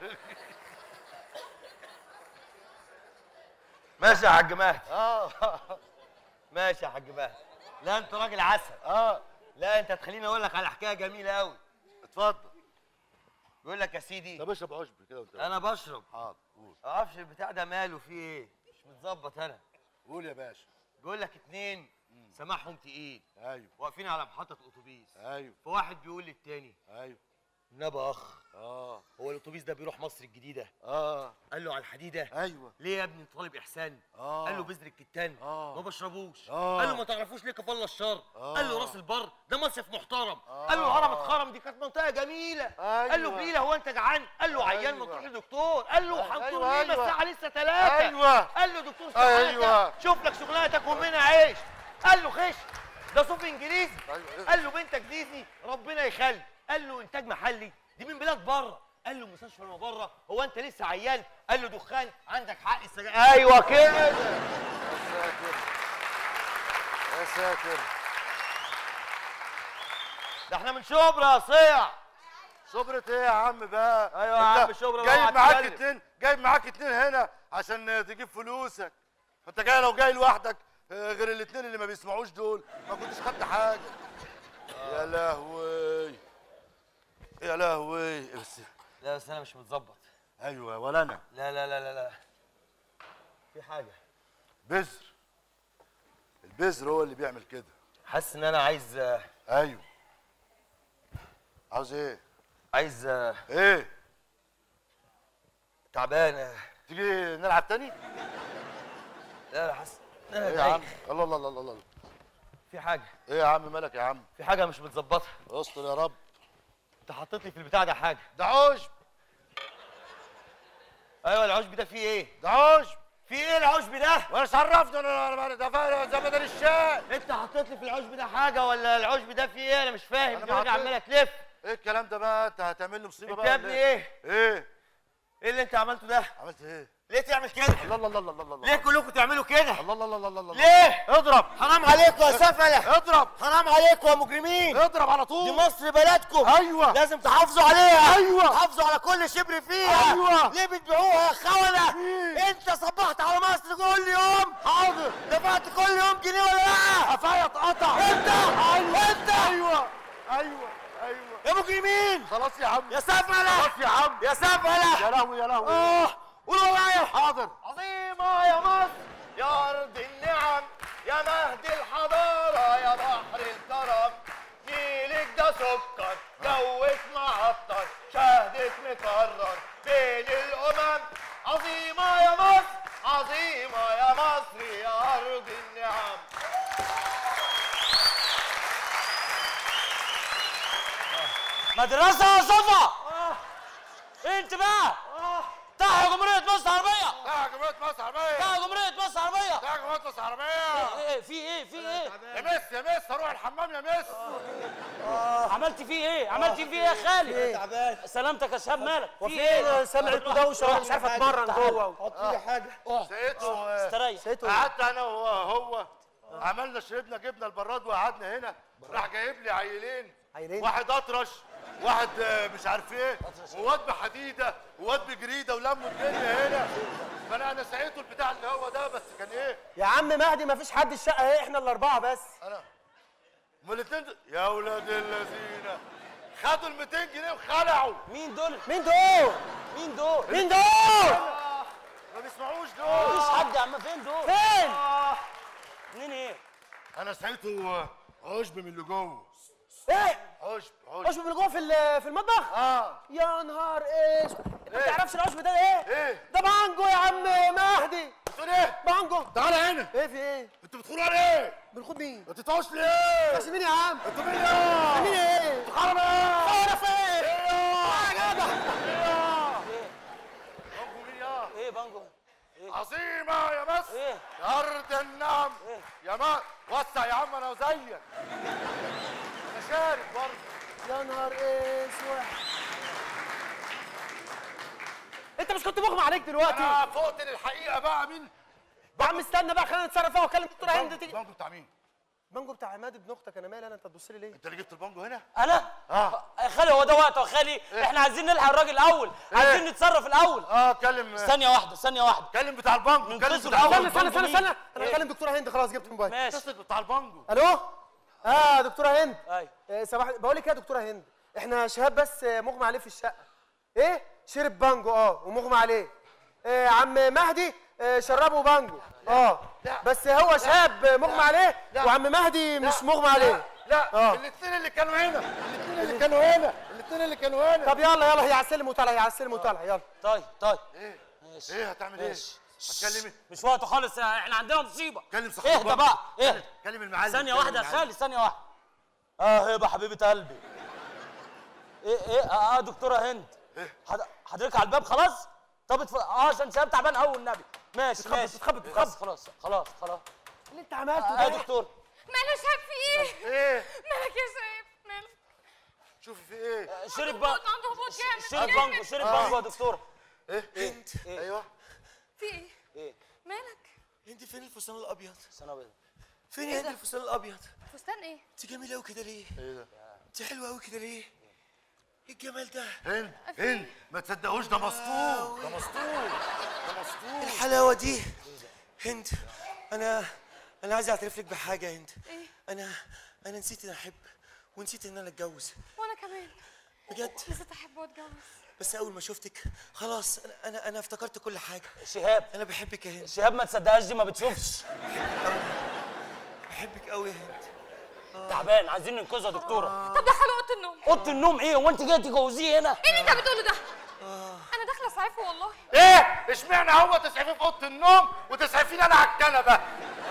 ماشي يا حاج مهدي اه ماشي يا حاج مهدي لا انت راجل عسل اه لا انت تخليني اقول لك على حكايه جميله قوي اتفضل بيقول لك يا سيدي طب اشرب عشب كده وانت انا بشرب حاضر قول معرفش البتاع ده ماله فيه ايه مش متظبط انا قول يا باشا بيقول لك اتنين سماحهم تقيل ايوه واقفين على محطه اتوبيس ايوه فواحد بيقول للتاني ايوه نبى اخ اه هو الاتوبيس ده بيروح مصر الجديده اه قال له على الحديده ايوه ليه يا ابني طالب احسان اه قال له بذر الكتان آه. ما بشربوش آه. قال له ما تعرفوش ليه كفالة الشر آه. قال له راس البر ده مصيف محترم آه. قال له الهرم اتخرم دي كانت منطقه جميله قال له أيوة. جليله هو انت جعان قال له عيان ما أيوة. تروح لدكتور قال له أيوة، هنطور أيوة، ليه ما أيوة. الساعه لسه ثلاثه ايوه قال له دكتور أيوة. سعادة شوف لك شغلانتك ومنها عيش قال له خش ده صوف انجليزي أيوة. قال له بنتك ديزني ربنا يخلي قال له انتاج محلي دي من بلاد بره قال له مستشفى من بره هو انت لسه عيان قال له دخان عندك حق السجاير ايوه كده يا ساتر يا ساتر ده احنا من شبرا يا صيع شبرة ايه يا عم بقى أيوة يا أنت عم شبرا، جايب اوعى معاك تتكلم. اتنين جايب معاك اتنين هنا عشان تجيب فلوسك فانت جاي لو جاي لوحدك آه، غير الاتنين اللي ما بيسمعوش دول ما كنتش خدت حاجه يا لهوي يا لهوي بس لا بس انا مش متظبط ايوه ولا انا لا لا لا لا لا في حاجه بذر البذر هو اللي بيعمل كده حاسس ان انا عايز آه، ايوه عاوز ايه عايز آه، ايه تعبان آه. تيجي نلعب تاني لا لا حاسس إن أنا ايه يا عم دايخ. الله الله الله الله الله في حاجه ايه يا عم مالك يا عم في حاجه مش متظبطه استر يا رب انت حطيت لي في البتاع ده حاجه ده عشب ايوه العشب ده فيه ايه ده عشب في ايه العشب ده وانا عرفني انا انا ده فا- ده بدل الشاي انت حطيت لي في العشب ده حاجه ولا العشب ده فيه ايه انا مش فاهم أنا دماغي ما حطيت- عماله تلف ايه الكلام ده بقى انت هتعمل لي مصيبه انت بقى يا ولا ابني ايه ايه ايه اللي انت عملته ده عملت ايه ليه تعمل كده الله الله الله الله الله ليه كلكم تعملوا كده الله الله الله الله الله ليه اضرب حرام عليكم يا سفله اضرب حرام عليكم يا مجرمين اضرب على دي طول مصر بلدكم ايوه لازم تحافظوا عليها أيوة. تحافظوا على كل شبر فيها أيوة. ليه بتبيعوها يا خونه إيه؟ انت صبحت على مصر كل يوم حاضر دفعت كل يوم جنيه ولا لا قفايا اتقطع انت ايوه انت ايوه ايوه ايوه يا مجرمين خلاص يا عم يا سفله خلاص يا عم يا سفله يا لهوي يا لهوي اه قولوا ورايا حاضر عظيمة يا مصر يا أرض النعم يا مهد الحضارة يا بحر الكرم نيلك ده سكر جوك معطر شهدك مكرر بين الأمم عظيمة يا مصر عظيمة يا مصر يا أرض النعم مدرسة يا صفا انت بقى بتاع جمهوريه مصر العربيه بتاع جمهوريه مصر العربيه بتاع جمهوريه مصر العربيه ايه ايه في ايه في ايه يا مس يا مس هروح الحمام يا مس عملت فيه ايه عملت فيه ايه يا خالد تعبان سلامتك يا شهاب مالك في وفي ايه ايه سمعت دوشه وأنا مش عارف اتمرن جوه حط لي حاجه سقيته استريح قعدت انا وهو هو عملنا شربنا جبنا البراد وقعدنا هنا راح جايب لي عيلين عيلين؟ واحد اطرش واحد آه، مش عارف ايه وواد بحديده وواد بجريده ولموا الدنيا هنا فانا انا سقيته البتاع اللي هو ده بس كان ايه يا عم مهدي ما فيش حد الشقه اهي احنا الاربعه بس انا هما الاثنين دول- يا ولاد الذين خدوا ال 200 جنيه وخلعوا مين دول مين دول مين دول مين دول ما بيسمعوش دول مفيش حد يا عم فين دول فين منين ايه انا سقيته عشب من اللي جوه ايه عشب عشب عشب من جوه في ال- في المطبخ اه يا نهار ايه انت ما تعرفش العشب ده ايه ايه ده بانجو يا عم مهدي بتقول ايه بانجو تعالى هنا ايه في ايه انتوا بتدخلوا على ايه بنخد مين ما تتعوش ليه بس مين يا عم انتوا مين يا مين ايه حرام ايه انا فين ايه يا جدع بانجو مين يا ايه بانجو عظيمة يا مصر ايه يا أرض النعم إيه؟ يا ما وسع يا عم أنا وزيك أنا شارب برضه يا نهار اسود انت مش كنت مغمى عليك دلوقتي أنا فقت للحقيقة بقى مين يا عم استنى بقى خلينا نتصرف فيها واكلم دكتور هند تيجي البانجو بتاع مين؟ بانجو بتاع عماد ابن اختك انا مالي انا انت تبص لي ليه أنت اللي جبت البانجو هنا؟ انا اه يا خالي هو ده وقته يا خالي احنا عايزين نلحق الراجل الاول عايزين نتصرف الاول اه كلم ثانيه واحده ثانيه واحده كلم بتاع البانجو كلم ننقذه بتاع الأول. استنى البانجو استنى استنى مين؟ استنى انا إيه؟ هكلم دكتوره هند خلاص جبت الموبايل ماشي اتصل بتاع البانجو الو اه دكتوره هند ايوه آه، صباح بقول لك إيه يا دكتوره هند احنا شهاب بس آه، مغمى عليه في الشقه ايه شرب بانجو اه ومغمى عليه آه عم مهدي آه شربه بانجو اه بس هو شهاب آه، مغمى عليه وعم مهدي مش مغمى عليه لا آه. الاثنين اللي كانوا هنا الاثنين اللي كانوا هنا الاثنين اللي كانوا هنا طب يلا يلا هي على السلم وطالعه هي على السلم وطالعه يلا طيب طيب ايه ماشي ايه هتعمل ايه؟ ماشي هتكلم ايه؟ مش وقته خالص احنا عندنا مصيبه كلم صاحب اهدى البانجو. بقى اهدى كلم المعلم ثانيه كلم واحده يا المعلم. خالي ثانيه واحده اه هبه حبيبه قلبي ايه ايه اه آه، دكتوره هند حض- حضرتك على الباب خلاص طب اتف... اه عشان شباب تعبان قوي والنبي ماشي ماشي بتخبط، بس بتخبط. خلاص خلاص خلاص اللي انت عملته اه ده دكتور مالك شايف في ايه؟ ايه؟ مالك يا شايف؟ مالك؟ شوفي في ايه؟ آه، شرب عنده بقى هبوط عنده هبوط جامد شرب جامد. بانجو شرب بانجو يا دكتوره ايه؟ ايه؟ ايوه في ايه؟ ايه مالك؟ انت فين الفستان الابيض سنه بيضاء فين يا هند الفستان الابيض فستان ايه؟ انت جميله قوي كده ليه ايه ده؟ انت حلوه قوي كده ليه ايه الجمال ده هند هند ما تصدقوش ده مسطول ده مسطول ده مسطول الحلاوه دي هند انا انا عايز اعترف لك بحاجه يا هند ايه؟ انا انا نسيت ان احب ونسيت ان انا اتجوز وانا كمان بجد نسيت احب واتجوز بس اول ما شفتك خلاص انا انا, أنا افتكرت كل حاجه شهاب انا بحبك يا هند شهاب ما تصدقهاش دي ما بتشوفش بحبك قوي يا هند تعبان عايزين ننقذها يا دكتوره طب دخلوا اوضه النوم اوضه النوم ايه هو انت جايه تجوزيه هنا ايه اللي انت بتقوله ده؟ انا داخله اسعفه والله ايه؟ اشمعنى هو تسعفيه في اوضه النوم وتسعفيني انا على الكنبه؟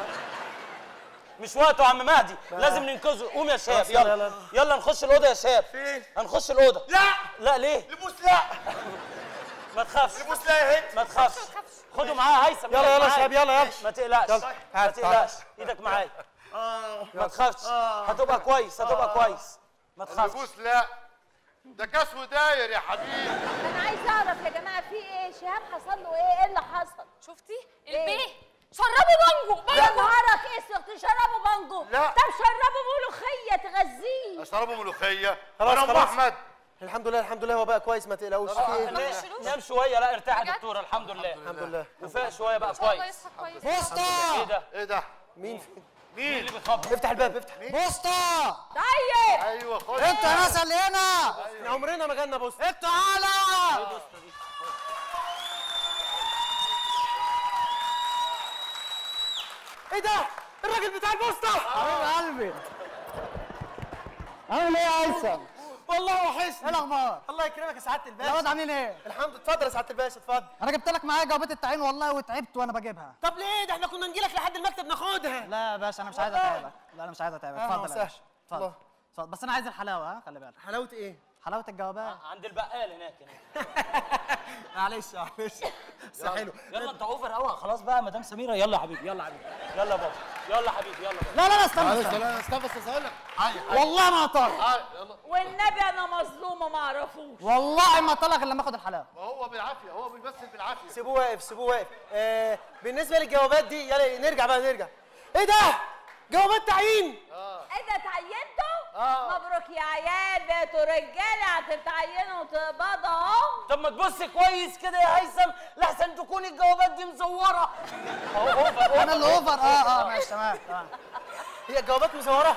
مش وقته يا عم مهدي لازم ننقذه قوم يا شهاب خلاص، يلا، يلا يلا. يلا نخش الاوضه يا شهاب فين هنخش الاوضه لا لا ليه لبوس لا ما تخافش لبوس لا يا هند ما تخافش خدوا معاه هيثم يلا يلا معايا. شباب يلا يلا ما تقلقش يلا. ما تعال، تقلقش ايدك معايا ما تخافش هتبقى كويس هتبقى كويس ما تخافش لبوس لا ده كاس وداير يا حبيبي انا عايزه اعرف يا جماعه في ايه شهاب حصل له ايه ايه اللي حصل شفتي؟ إيه؟ البيه شربوا بانجو يا بانجو نهارك اسود تشربوا بانجو لا. طب شربوا ملوخيه تغذيه اشربوا ملوخيه خلاص، انا ام خلاص. احمد الحمد لله الحمد لله هو بقى كويس ما تقلقوش في ايه ما تشيلوش نام شويه لا ارتاح يا بجد؟ دكتوره الحمد لله الحمد لله وفاق شويه بقى ان شاء الله كويس يصحى كويس ايه ده ايه ده؟ مين فين مين مين؟ اللي بيخبط افتح الباب افتح بوسطة طيب ايوه خد انت ناس اللي هنا احنا عمرنا ما جالنا بص تعالى ايه ده الراجل بتاع البوسطه حبيب قلبي عامل ايه يا هيثم؟ والله وحشني ايه الاخبار؟ الله يكرمك يا سعاده يا واد الباشا عاملين ايه؟ الحمد اتفضل يا سعاده الباشا اتفضل انا جبت لك معايا جوابات التعيين والله وتعبت وانا بجيبها طب ليه ده احنا كنا نجي لك لحد المكتب ناخدها لا يا باشا انا مش عايز والله. اتعبك لا انا مش عايز اتعبك أهلا اتفضل يا وسهلا. باشا اتفضل الله. اتفضل بس انا عايز الحلاوه ها خلي بالك حلاوه ايه حلاوه الجوابات عند البقال هناك هناك معلش معلش بس حلو يلا انت اوفر قوي خلاص بقى مدام سميره يلا يا حبيبي يلا يا حبيبي يلا يا بابا يلا يا حبيبي يلا بابا. لا لا لا استنى معلش استنى لا استنى بس هقول لك والله ما هطلق يلا والنبي انا مظلومه ما اعرفوش والله ما هطلق الا لما اخد الحلاوه ما هو بالعافيه هو بيمثل بالعافيه سيبوه واقف سيبوه واقف آه بالنسبه للجوابات دي يلا نرجع بقى نرجع ايه ده جوابات تعيين ايه ده اتعينتوا؟ مبروك يا عيال بقيتوا رجاله هتتعينوا وتقبضوا اهو طب ما تبص كويس كده يا هيثم لحسن تكون الجوابات دي مزوره اهو اوفر انا اللي اوفر اه اه ماشي تمام تمام هي الجوابات مزوره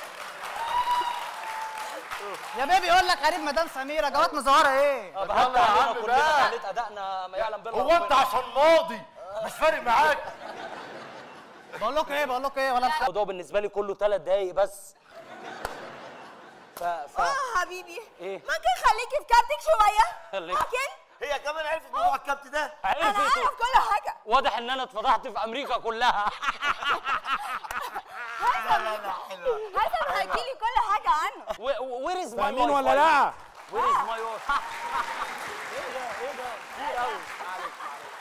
يا بيبي يقول لك قريب مدام سميره جوات مزوره ايه طب يلا حتى يا علينا عم كلنا بقى. خليت ادائنا ما يعلم بالله هو انت عشان ماضي مش فارق معاك بقول لكم ايه بقول لكم ايه ولا الموضوع بالنسبه لي كله ثلاث دقايق بس ف ف اه حبيبي ايه ممكن خليكي في كابتك شويه خليك. ممكن هي كمان عرفت موضوع الكبت ده انا عرفت اعرف كل حاجه واضح ان انا اتفضحت في امريكا كلها لا لا لا حلوه حسن هيجي لي كل حاجه عنه وير از ماي فاهمين ولا لا؟ وير از ماي ايه ده ايه ده كتير قوي معلش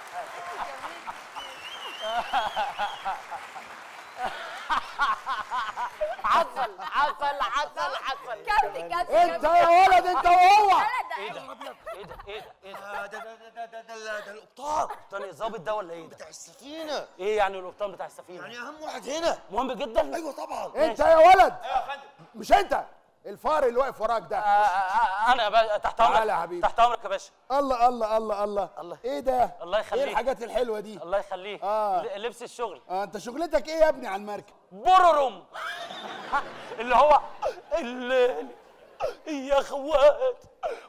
عسل عسل عسل عسل كابتن كابتن انت يا ولد انت وهو ايه ده ايه ده ايه ده ايه ده ده ده ده ده ده ده ده القبطان تاني ظابط ده ولا ايه ده بتاع السفينه ايه يعني القبطان بتاع السفينه يعني اهم واحد هنا مهم جدا ايوه طبعا انت يا ولد ايوه يا فندم مش انت الفار اللي واقف وراك آه، ده آه، انا يا باشا تحت امرك تعالى يا حبيبي. تحت امرك يا باشا الله الله الله الله الله. ايه ده الله يخليك. ايه الحاجات الحلوه دي الله يخليك آه. ل- لبس الشغل اه انت شغلتك ايه يا ابني على المركب بررم اللي هو الليل يا خوات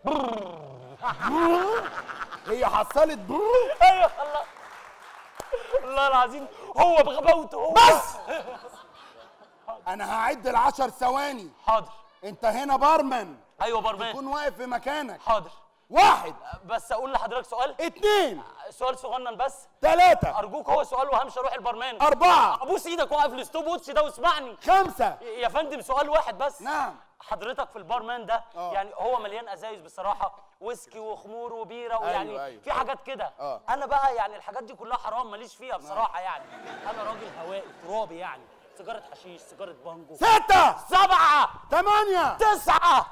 هي حصلت برو ايوه الله الله العظيم هو بغباوته هو بس انا هعد العشر ثواني حاضر انت هنا بارمان ايوه برمان تكون واقف في مكانك حاضر واحد بس اقول لحضرتك سؤال اتنين سؤال صغنن بس تلاتة ارجوك هو سؤال وهمشي اروح البرمان أربعة ابوس ايدك وقف الستوب واتش ده واسمعني خمسة يا فندم سؤال واحد بس نعم حضرتك في البارمان ده آه. يعني هو مليان ازايز بصراحه ويسكي وخمور وبيره ويعني أيوة، أيوة. في حاجات كده آه. انا بقى يعني الحاجات دي كلها حرام ماليش فيها بصراحه يعني انا راجل هوائي ترابي يعني سيجاره حشيش سيجاره بانجو ستة سبعه تمانية تسعه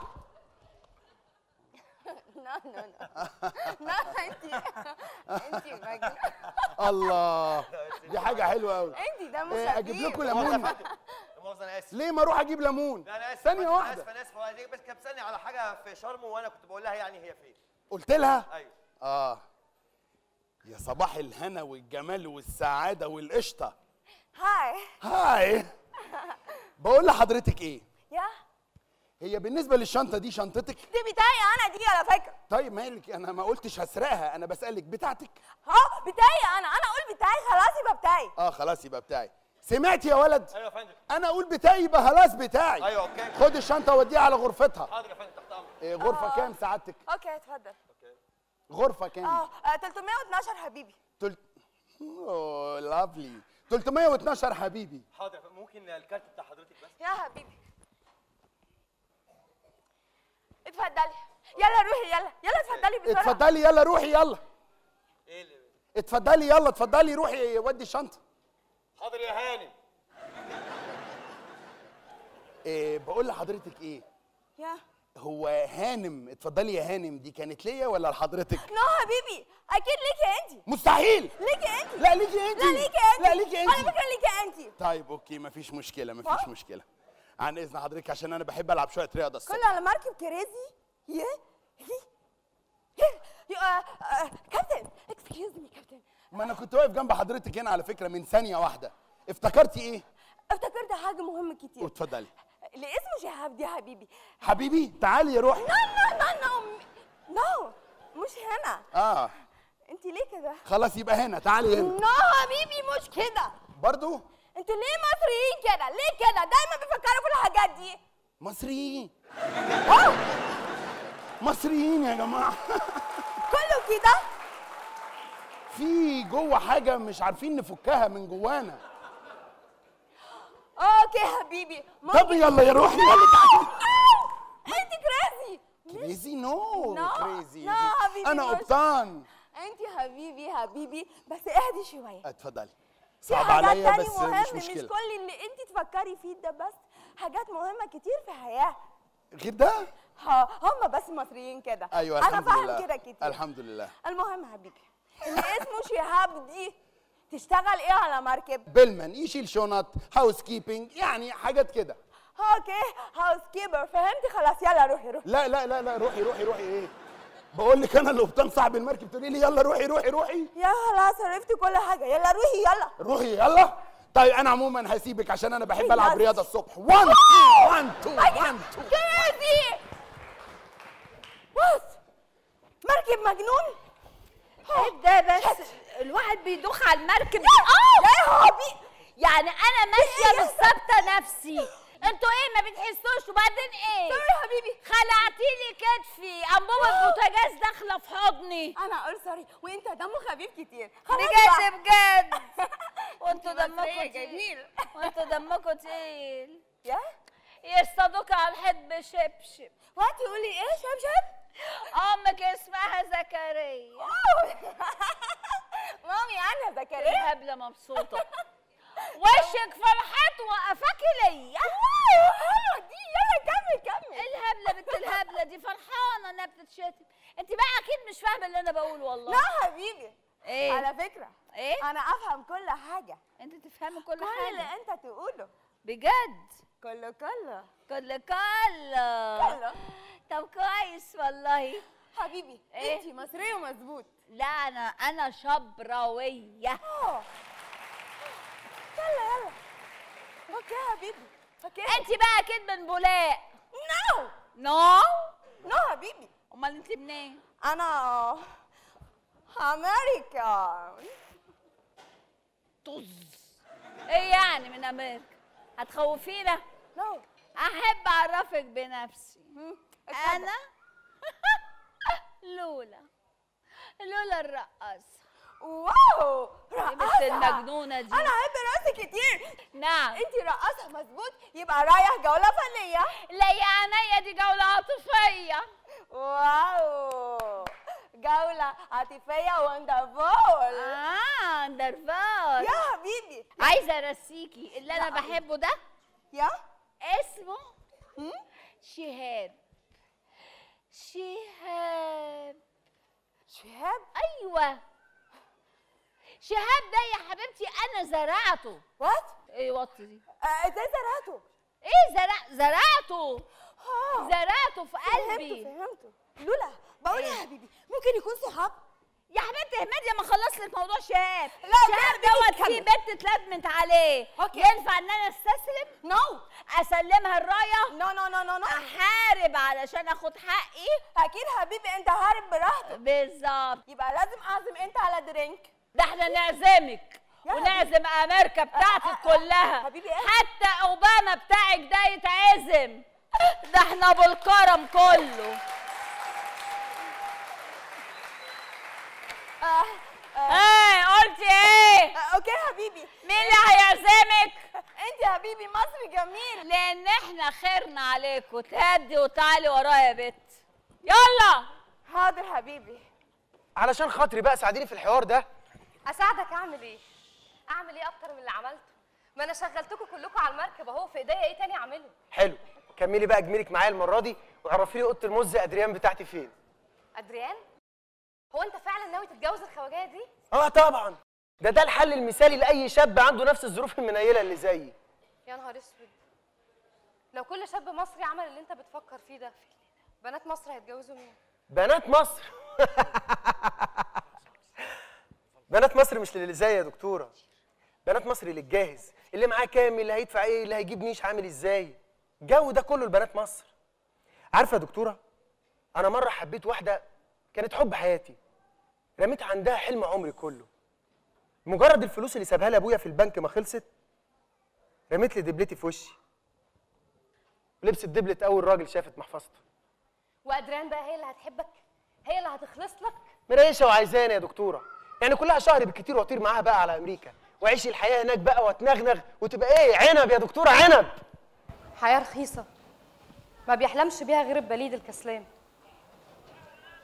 لا لا لا لا انت انت راجل الله دي حاجة حلوة أوي انت دمه إيه، أجيب خفيف لكم ليمون مؤاخذه انا اسف ليه ما أروح أجيب ليمون لا انا اسف ثانية أنا واحدة اسف انا اسف هو دي بس كانت بتسالني على حاجه في شرم وانا كنت بقول لها يعني هي فين قلت لها ايوه آه يا صباح الهنا والجمال والسعادة والقشطة هاي هاي بقول لحضرتك إيه يا هي بالنسبة للشنطة دي شنطتك دي بتاعي انا دي على فكره طيب مالك أنا ما قلتش هسرقها أنا بسألك بتاعتك ها بتاعي انا انا اقول بتاعي خلاص يبقى بتاعي آه خلاص يبقى بتاعي سمعت يا ولد ايوه يا فندم أنا أقول بتاعي يبقى خلاص بتاعي ايوه اوكي خد الشنطة وديها على غرفتها حاضر يا فندم تحت امرك إيه غرفة كام سعادتك اوكي اتفضل غرفة كام اه آه، 312 حبيبي تل... اوه لافلي 312 حبيبي حاضر يا فندم. ممكن الكارت بتاع حضرتك بس يا حبيبي اتفضلي يلا روحي يلا يلا اتفضلي بسرعه اتفضلي يلا روحي يلا ايه اللي اتفضلي يلا اتفضلي روحي ودي الشنطة حاضر يا هانم إيه بقول لحضرتك ايه يا هو هانم اتفضلي يا هانم دي كانت ليا ولا لحضرتك نو حبيبي اكيد ليكي انت مستحيل ليكي انت لا ليكي انت لا ليكي انت لا ليكي على انت فكره ليكي انت طيب اوكي مفيش مشكلة مفيش مشكلة عن اذن حضرتك عشان انا بحب العب شوية رياضة الصبح كله على مركب كريزي يا يا كابتن اكسكيوز مي كابتن ما انا كنت واقف جنب حضرتك هنا على فكرة من ثانية واحدة افتكرتي ايه افتكرت حاجه مهمه كتير اتفضلي اللي اسمه شهاب دي حبيبي حبيبي تعالي يا روحي نو نو نو نو نو مش هنا اه انت ليه كده خلاص يبقى هنا تعالي هنا نو حبيبي مش كده برضو انتوا ليه مصريين كده ليه كده دايما بيفكروا في الحاجات دي مصريين أوه، مصريين يا جماعة كله كده في جوه حاجة مش عارفين نفكها من جوانا اوكي حبيبي طب يلا يا روحي يلا تعالي انت كريزي كريزي نو نو، كريزي نو حبيبي انا مش- قبطان انت حبيبي حبيبي بس اهدي شويه اتفضلي في صعب حاجات عليا تاني بس مهم مش مش مشكله كل اللي انت تفكري فيه ده بس حاجات مهمه كتير في الحياه غير ده ها هم بس مصريين كده ايوه انا الحمد فاهم لله كده كتير الحمد لله المهم حبيبي اللي اسمه شهاب دي تشتغل ايه على مركب بيلمان يشيل شنط هاوس كيبنج يعني حاجات كده اوكي هاوس كيبر فهمتي خلاص يلا روحي روحي لا لا لا لا روحي روحي روحي ايه بقول لك انا اللي قبطان صاحب المركب تقولي لي يلا روحي روحي روحي يا خلاص عرفتي كل حاجه يلا روحي يلا روحي يلا طيب انا عموما هسيبك عشان انا بحب يلا. العب رياضه الصبح 1 2 1 2 1 2 كريزي بص مركب مجنون ايه ده بس الواحد بيدوخ على المركب اه يا هابي يعني انا ماشيه مش ثابته نفسي انتوا ايه ما بتحسوش وبعدين ايه سوري يا حبيبي خلعتي لي كتفي انبوبه بوتاجاز داخله في حضني انا اقول سوري وانت دمه خفيف كتير خلاص بجد بقى. بجد وانتوا انت دمكم مصرية تقيل جميل. وانتوا دمكم تقيل يا يصطادوك على الحيط بشبشب وانت تقولي ايه شبشب امك اسمها زكريا مامي انا زكريا الهبله مبسوطه وشك فرحت وقفاكي ليا واو حلوه دي يلا كمل كمل الهبله بنت الهبله دي فرحانه انها بتتشتم انت بقى اكيد مش فاهمه اللي انا بقوله والله لا حبيبي ايه على فكره ايه انا افهم كل حاجه انت تفهمي كل كل اللي حاجه انت تقوله بجد كله كله كل كله كله طب كويس والله حبيبي إيه؟ انت مصريه ومظبوط لا انا انا شبراويه اه يلا يلا اوكي يا حبيبي اوكي انت بقى اكيد من بولاق نو نو نو حبيبي امال انت منين انا امريكا طز ايه يعني من امريكا هتخوفينا نو احب اعرفك بنفسي اتفضل. انا لولا لولا الرقاصه واو ايه بنت رقاصة المجنونه دي انا احب راسي كتير نعم انت رقاصه مظبوط يبقى رايح جوله فنيه لا يا عينيا دي جوله عاطفيه واو جوله عاطفيه وندرفول اه اندرفال يا حبيبي عايزه ارسيكي اللي انا لا. بحبه ده يا اسمه شهاب شهاب شهاب ايوه شهاب ده يا حبيبتي انا زرعته وات ايه وات دي ازاي زرعته ايه زرع زرعته آه. زرعته في فهمته قلبي فهمته لولا بقول يا إيه؟ حبيبي ممكن يكون صحاب يا حبيبتي اهمدي ما خلص لك موضوع شهاب لا، شهاب ده دوت بيكمل. في بنت اتلمت عليه أوكي. ينفع ان انا استسلم نو اسلمها الرايه نو نو نو نو نو احارب علشان اخد حقي اكيد حبيبي انت هارب براحتك بالظبط يبقى لازم اعزم انت على درينك ده احنا نعزمك يا ونعزم امريكا بتاعتك كلها حبيبي إيه؟ حتى اوباما بتاعك ده يتعزم ده احنا بالكرم كله آه آه ايه قلتي ايه آه اوكي يا حبيبي مين اللي هيعزمك انت يا حبيبي مصري جميل لان احنا خيرنا عليكم تهدي وتعالي ورايا يا بت يلا حاضر حبيبي علشان خاطري بقى ساعديني في الحوار ده اساعدك اعمل ايه اعمل ايه اكتر من اللي عملته ما انا شغلتكم كلكم على المركب اهو في ايديا ايه تاني اعمله حلو كملي بقى جميلك معايا المره دي وعرفي لي اوضه المز ادريان بتاعتي فين ادريان هو انت فعلا ناوي تتجوز الخواجايه دي اه طبعا ده ده الحل المثالي لاي شاب عنده نفس الظروف المنيله اللي زيي يا نهار اسود لو كل شاب مصري عمل اللي انت بتفكر فيه ده بنات مصر هيتجوزوا مين بنات مصر بنات مصر مش للي زي يا دكتوره بنات مصر للجاهز اللي معاه كام اللي هيدفع ايه اللي هيجيب نيش عامل ازاي الجو ده كله لبنات مصر عارفه يا دكتوره انا مره حبيت واحده كانت حب حياتي رميت عندها حلم عمري كله مجرد الفلوس اللي سابها لي ابويا في البنك ما خلصت رميت لي دبلتي في وشي لبست دبلة اول راجل شافت محفظته وادريان بقى هي اللي هتحبك هي اللي هتخلص لك مريشه وعايزاني يا دكتوره يعني كلها شهر بالكتير واطير معاها بقى على امريكا واعيش الحياه هناك بقى واتنغنغ وتبقى ايه عنب يا دكتوره عنب حياه رخيصه ما بيحلمش بيها غير البليد الكسلان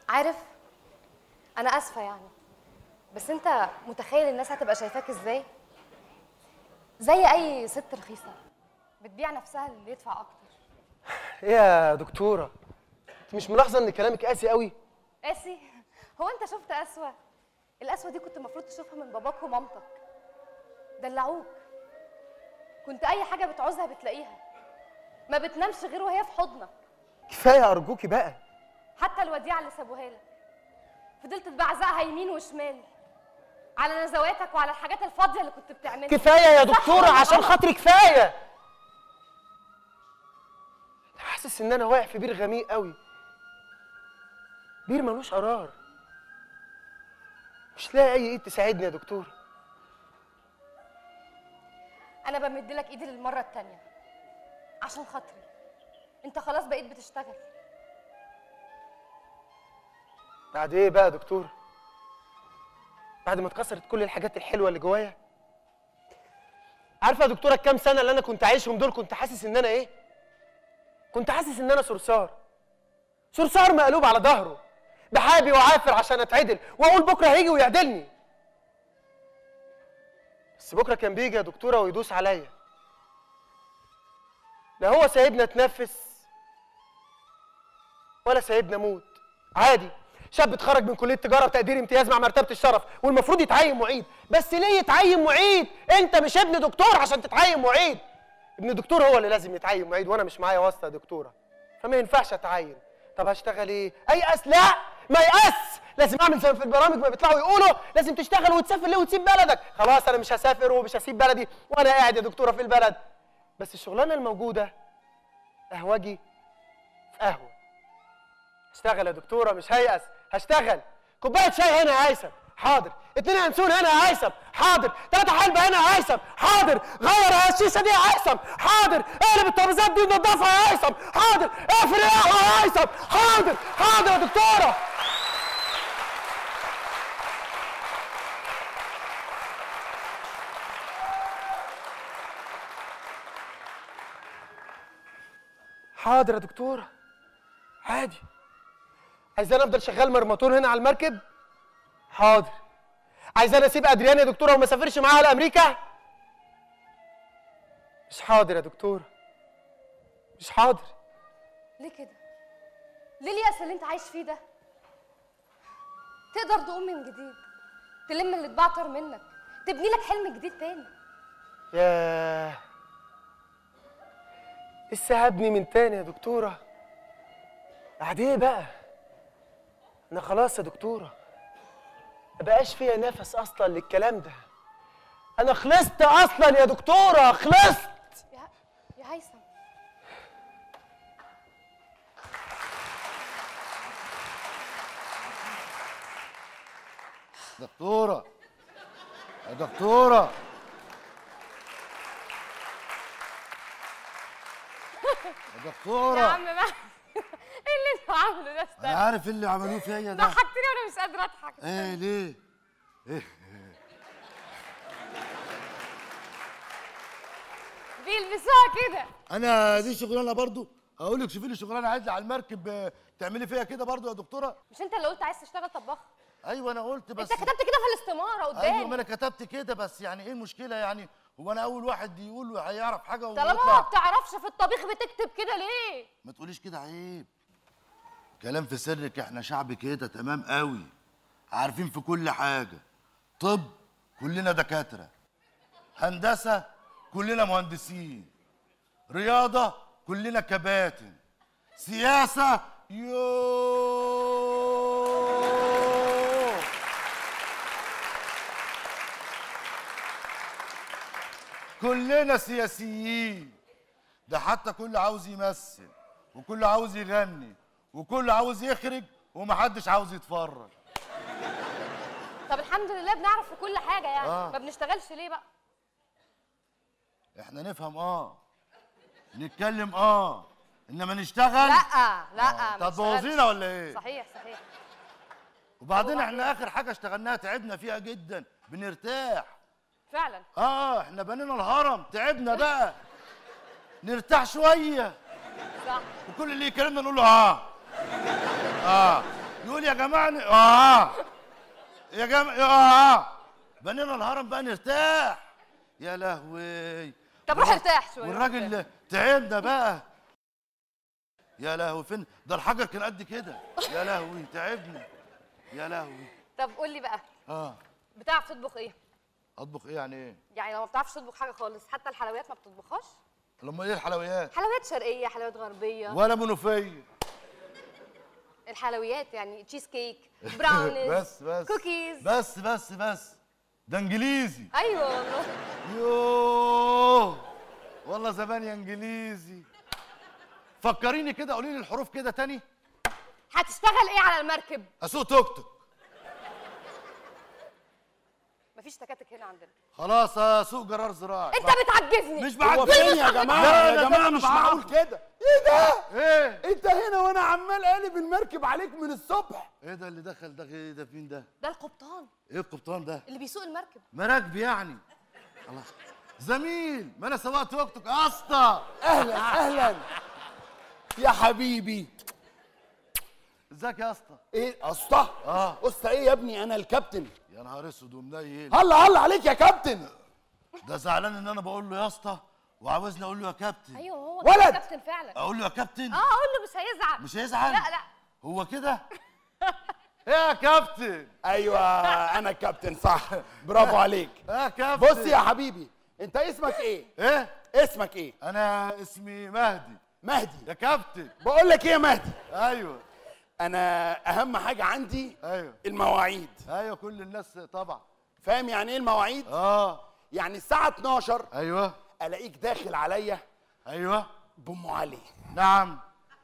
عارف انا اسفه يعني بس انت متخيل الناس هتبقى شايفاك ازاي زي اي ست رخيصه بتبيع نفسها للي يدفع اكتر ايه يا دكتوره انت مش ملاحظه ان كلامك قاسي قوي قاسي هو انت شفت قسوه القسوه دي كنت المفروض تشوفها من باباك ومامتك دلعوك كنت اي حاجه بتعوزها بتلاقيها ما بتنامش غير وهي في حضنك كفايه ارجوكي بقى حتى الوديعه اللي سابوها لك فضلت تبعزقها يمين وشمال على نزواتك وعلى الحاجات الفاضيه اللي كنت بتعملها كفايه يا صح دكتوره ولا عشان غلط؟ خاطري كفايه أنا حاسس ان انا واقع في بير غميق قوي بير ملوش قرار مش لاقي اي ايد تساعدني يا دكتور انا بمد لك ايدي للمره التانيه عشان خاطري انت خلاص بقيت بتشتغل بعد ايه بقى يا دكتور بعد ما اتكسرت كل الحاجات الحلوه اللي جوايا عارفه يا دكتوره الكام سنه اللي انا كنت عايشهم دول كنت حاسس ان انا ايه كنت حاسس ان انا صرصار صرصار مقلوب على ظهره بحابي وعافر عشان اتعدل واقول بكره هيجي ويعدلني بس بكره كان بيجي يا دكتوره ويدوس عليا لا هو سايبنا اتنفس ولا سايبنا موت عادي شاب اتخرج من كليه تجاره بتقدير امتياز مع مرتبه الشرف والمفروض يتعين معيد بس ليه يتعين معيد انت مش ابن دكتور عشان تتعين معيد ابن دكتور هو اللي لازم يتعين معيد وانا مش معايا واسطه يا دكتوره فما ينفعش اتعين طب هشتغل ايه ايأس لا ما يأس لازم اعمل زي في البرامج ما بيطلعوا يقولوا لازم تشتغل وتسافر ليه وتسيب بلدك خلاص انا مش هسافر ومش هسيب بلدي وانا قاعد يا دكتوره في البلد بس الشغلانه الموجوده قهوجي في قهوه اشتغل يا دكتوره مش هيأس هشتغل كوبايه شاي هنا يا هيثم حاضر اتنين ينسون هنا يا هيثم حاضر تلاته حلبة هنا يا هيثم حاضر غير الشيشه دي يا هيثم حاضر اقلب الترابيزات دي ونضفها يا هيثم حاضر اقفل القهوه يا هيثم حاضر حاضر يا دكتوره حاضر يا دكتوره عادي عايزاني افضل شغال مرمطون هنا على المركب حاضر عايزاني اسيب ادريان يا دكتوره وما اسافرش معاها لامريكا مش حاضر يا دكتوره مش حاضر ليه كده ليه اليأس اللي انت عايش فيه ده تقدر تقوم من جديد تلم اللي اتبعتر منك تبني لك حلم جديد تاني ياه لسه هبني من تاني يا دكتوره بعد ايه بقى انا خلاص يا دكتوره ما بقاش فيا نفس اصلا للكلام ده انا خلصت اصلا يا دكتوره خلصت يا يا هيثم دكتورة يا دكتورة يا دكتورة يا عم بقى ايه اللي انت عامله ده استنى أنا عارف إيه اللي عملوه فيا ده ضحكتني وانا مش قادره اضحك إيه ليه؟ إيه بيلبسوها كده أنا دي شغلانة برضو أقول لك شوفي لي شغلانة عادلة على المركب آه، تعملي فيها كده برضو يا دكتورة مش انت اللي قلت عايز تشتغل طباخ أيوه أنا قلت بس انت كتبت كده في الاستماره قدامي أيوه ما أنا كتبت كده بس يعني إيه المشكلة يعني هو أنا أول واحد يقول هيعرف حاجة طالما ما ويطلع بتعرفش في الطبيخ بتكتب كده ليه ما تقوليش كده عيب كلام في سرك احنا شعب كده تمام قوي عارفين في كل حاجة طب كلنا دكاترة هندسة كلنا مهندسين رياضة كلنا كباتن سياسة يو كلنا سياسيين ده حتى كل عاوز يمثل وكل عاوز يغني وكل عاوز يخرج ومحدش عاوز يتفرج طب الحمد لله بنعرف في كل حاجه يعني آه. ما بنشتغلش ليه بقى احنا نفهم اه نتكلم اه انما نشتغل لا لا ما طب بنشتغلش. بوظينا ولا ايه صحيح صحيح وبعدين احنا اخر حاجه اشتغلناها تعبنا فيها جدا بنرتاح فعلا اه احنا بنينا الهرم تعبنا بقى نرتاح شويه صح وكل اللي يكلمنا نقول له اه اه يقول يا جماعه ن- اه يا جماعه اه بنينا الهرم بقى نرتاح يا لهوي طب روح ارتاح شويه والراجل تعبنا بقى يا لهوي فين ده الحجر كان قد كده يا لهوي تعبنا يا لهوي طب قول لي بقى اه بتعرف تطبخ ايه اطبخ ايه يعني ايه يعني لو ما بتعرفش تطبخ حاجه خالص حتى الحلويات ما بتطبخهاش لما ايه الحلويات حلويات شرقيه حلويات غربيه ولا منوفيه الحلويات يعني تشيز كيك براونيز بس بس كوكيز بس بس بس ده انجليزي ايوه والله يوه والله زمان يا انجليزي فكريني كده قولي لي الحروف كده تاني هتشتغل ايه على المركب اسوق توك توك مفيش تكاتك هنا عندنا خلاص اسوق جرار زراعي انت بتعجزني مش هو بعجزك فين يا جماعه لا، يا لا، جماعه ده مش أنا معقول بعرف. كده ايه ده ايه انت هنا وانا عمال قالب المركب عليك من الصبح ايه ده اللي دخل ده ايه ده مين ده ده القبطان ايه القبطان ده اللي بيسوق المركب مراكبي يعني الله زميل ما انا سواق توك توك يا اسطى اهلا اهلا يا حبيبي ازيك يا اسطى ايه اسطى اه اسطى ايه يا ابني انا الكابتن يا نهار اسود ومنيل هلا هلا عليك يا كابتن ده زعلان ان انا بقول له يا اسطى وعاوزني اقول له يا كابتن ايوه هو ولد! كده كابتن فعلا اقول له يا كابتن اه اقول له مش هيزعل مش هيزعل لا لا هو كده يا كابتن ايوه انا الكابتن صح برافو عليك يا كابتن بص يا حبيبي انت اسمك ايه ايه اسمك ايه انا اسمي مهدي مهدي يا كابتن بقول لك ايه يا مهدي ايوه انا اهم حاجه عندي ايوه المواعيد ايوه كل الناس طبعا فاهم يعني ايه المواعيد اه يعني الساعه 12 ايوه الاقيك داخل عليا ايوه بام علي نعم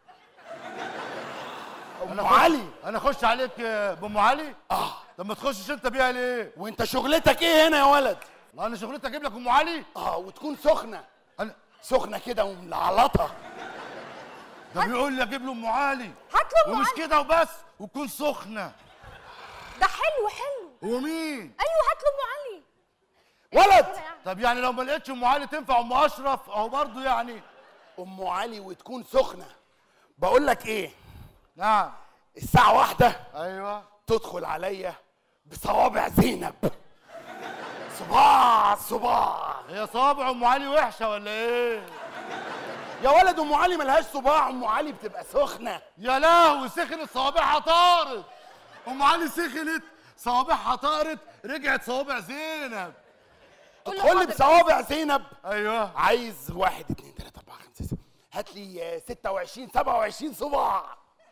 ام علي انا اخش عليك آه، بام علي اه طب ما تخشش انت بيها ليه وانت شغلتك ايه هنا يا ولد لا انا شغلتي اجيب لك ام علي اه وتكون سخنه انا سخنه كده وملعلطه ده بيقول لي اجيب له ام علي هات له ام ومش علي كده وبس وتكون سخنه ده حلو حلو هو مين ايوه هات له ام علي ولد كده يعني. طب يعني لو ما لقيتش ام علي تنفع ام اشرف اهو برضه يعني ام علي وتكون سخنه بقول لك ايه نعم الساعه واحدة ايوه تدخل عليا بصوابع زينب صباع صباع هي صوابع ام علي وحشه ولا ايه يا ولد ام علي ملهاش صباع ام علي بتبقى سخنه يا لهوي سخنت صوابعها طارت ام علي سخنت صوابعها طارت رجعت صوابع زينب قول له تدخل لي حاضر. بصوابع زينب ايوه عايز واحد اتنين تلاته اربعه خمسه سته هات لي آه، 26 27 صباع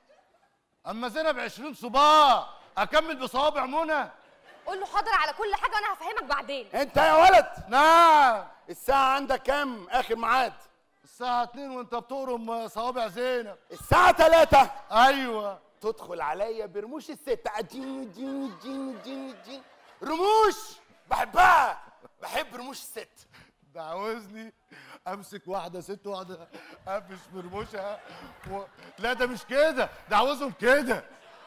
اما زينب 20 صباع اكمل بصوابع منى قول له حاضر على كل حاجه وانا هفهمك بعدين انت يا ولد نعم الساعه عندك كام اخر ميعاد الساعة 2 وانت بتقرم صوابع زينب الساعه 3 ايوه تدخل عليا برموش الست ادين دين دين دين دين رموش بحبها بحب رموش الست ده عاوزني امسك واحدة ست واحدة قفش برموشها و... لا ده مش كده ده عاوزهم كده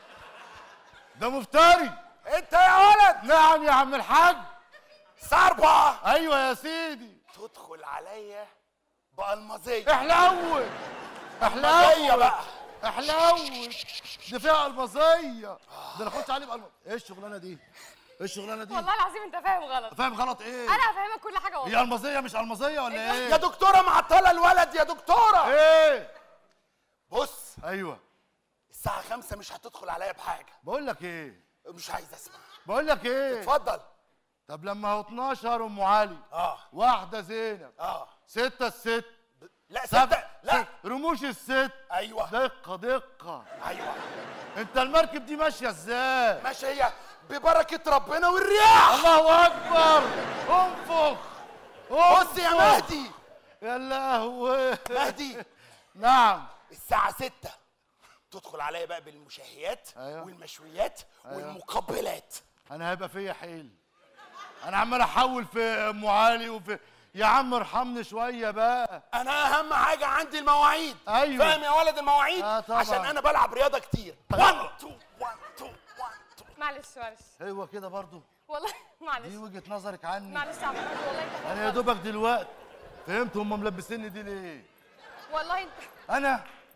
ده مفتري انت يا ولد نعم يا عم الحاج الساعه 4 ايوه يا سيدي تدخل عليا بالمظيه احلوت المظيه احلوت بقى احلوت دي فيها المظيه ده انا اخش عليه بقلب ايه الشغلانه دي ايه الشغلانه دي والله العظيم انت فاهم غلط فاهم غلط ايه انا هفهمك كل حاجه والله هي المظيه مش المظيه ولا ايه يا دكتوره معطله الولد يا دكتوره ايه بص ايوه الساعه 5 مش هتدخل عليا بحاجه بقول لك ايه مش عايز اسمع بقول لك ايه اتفضل طب لما هو 12 ام علي اه واحده زينب اه ستة الست لا سبع ستة لا ست. رموش الست ايوه دقة دقة ايوه انت المركب دي ماشية ازاي ماشي هي ببركه ربنا والرياح الله اكبر انفخ بص يا انفخ. مهدي يا لهوي مهدي نعم الساعه 6 تدخل عليا بقى بالمشهيات أيوة. والمشويات أيوة. والمقبلات انا هيبقى فيا حيل انا عمال احول في ام علي وفي يا عم ارحمني شويه بقى انا اهم حاجه عندي المواعيد أيوة. فاهم يا ولد المواعيد آه طبعا. عشان انا بلعب رياضه كتير 1 2 1 2 1 2 معلش معلش ايوه كده برضو والله معلش دي وجهه نظرك عني معلش يا عم محمد، والله انت فاهم انا يا غلط. دوبك دلوقتي فهمت هم ملبسيني دي ليه والله انت انا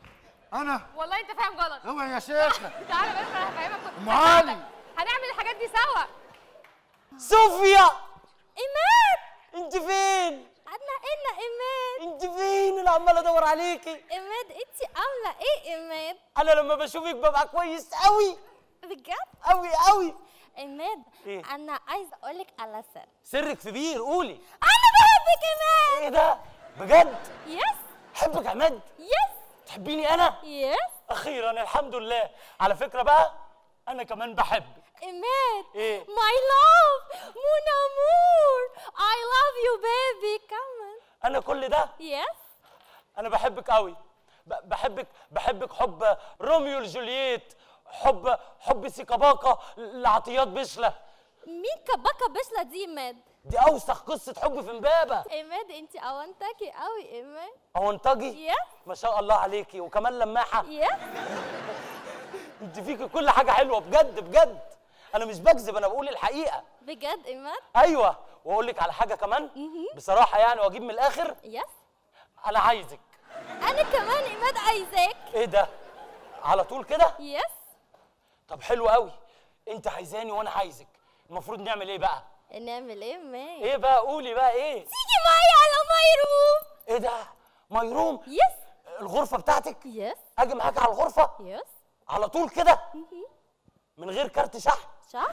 انا والله انت فاهم غلط اوعي يا شيخه تعالى بس انا هفهمك ام علي هنعمل الحاجات دي سوا صوفيا ايمان انت فين انا انا ايمان انت فين انا عمال ادور عليكي ايمان انت عامله ايه ايمان انا لما بشوفك ببقى كويس قوي بجد قوي قوي ايمان إيه؟ انا عايزه اقولك على سر سرك في بير قولي انا بحبك ايمان ايه ده بجد يس حبك عماد يس تحبيني انا يس اخيرا الحمد لله على فكره بقى انا كمان بحبك ايمان ايه ماي لاف مون امور اي لاف يو بيبي كمان انا كل ده يس انا بحبك قوي ب- بحبك بحبك حب روميو لجولييت حب حب سيكاباكا لعطيات بشله مين كبكه بشله دي ايمان دي اوسخ قصه حب في امبابه ايمان انت اونتكي قوي ايمان هو انتجي يس ما شاء الله عليكي وكمان لماحه يس انت فيكي كل حاجه حلوه بجد بجد انا مش بكذب انا بقول الحقيقه بجد ايمان ايوه واقول لك على حاجه كمان بصراحه يعني واجيب من الاخر يس انا عايزك انا كمان ايمان عايزاك ايه ده على طول كده يس طب حلو قوي انت عايزاني وانا عايزك المفروض نعمل ايه بقى نعمل ايه مان ايه بقى قولي بقى ايه تيجي معايا على ماي روم ايه ده ماي روم يس الغرفه بتاعتك يس اجي معاك على الغرفه يس على طول كده من غير كارت شحن صح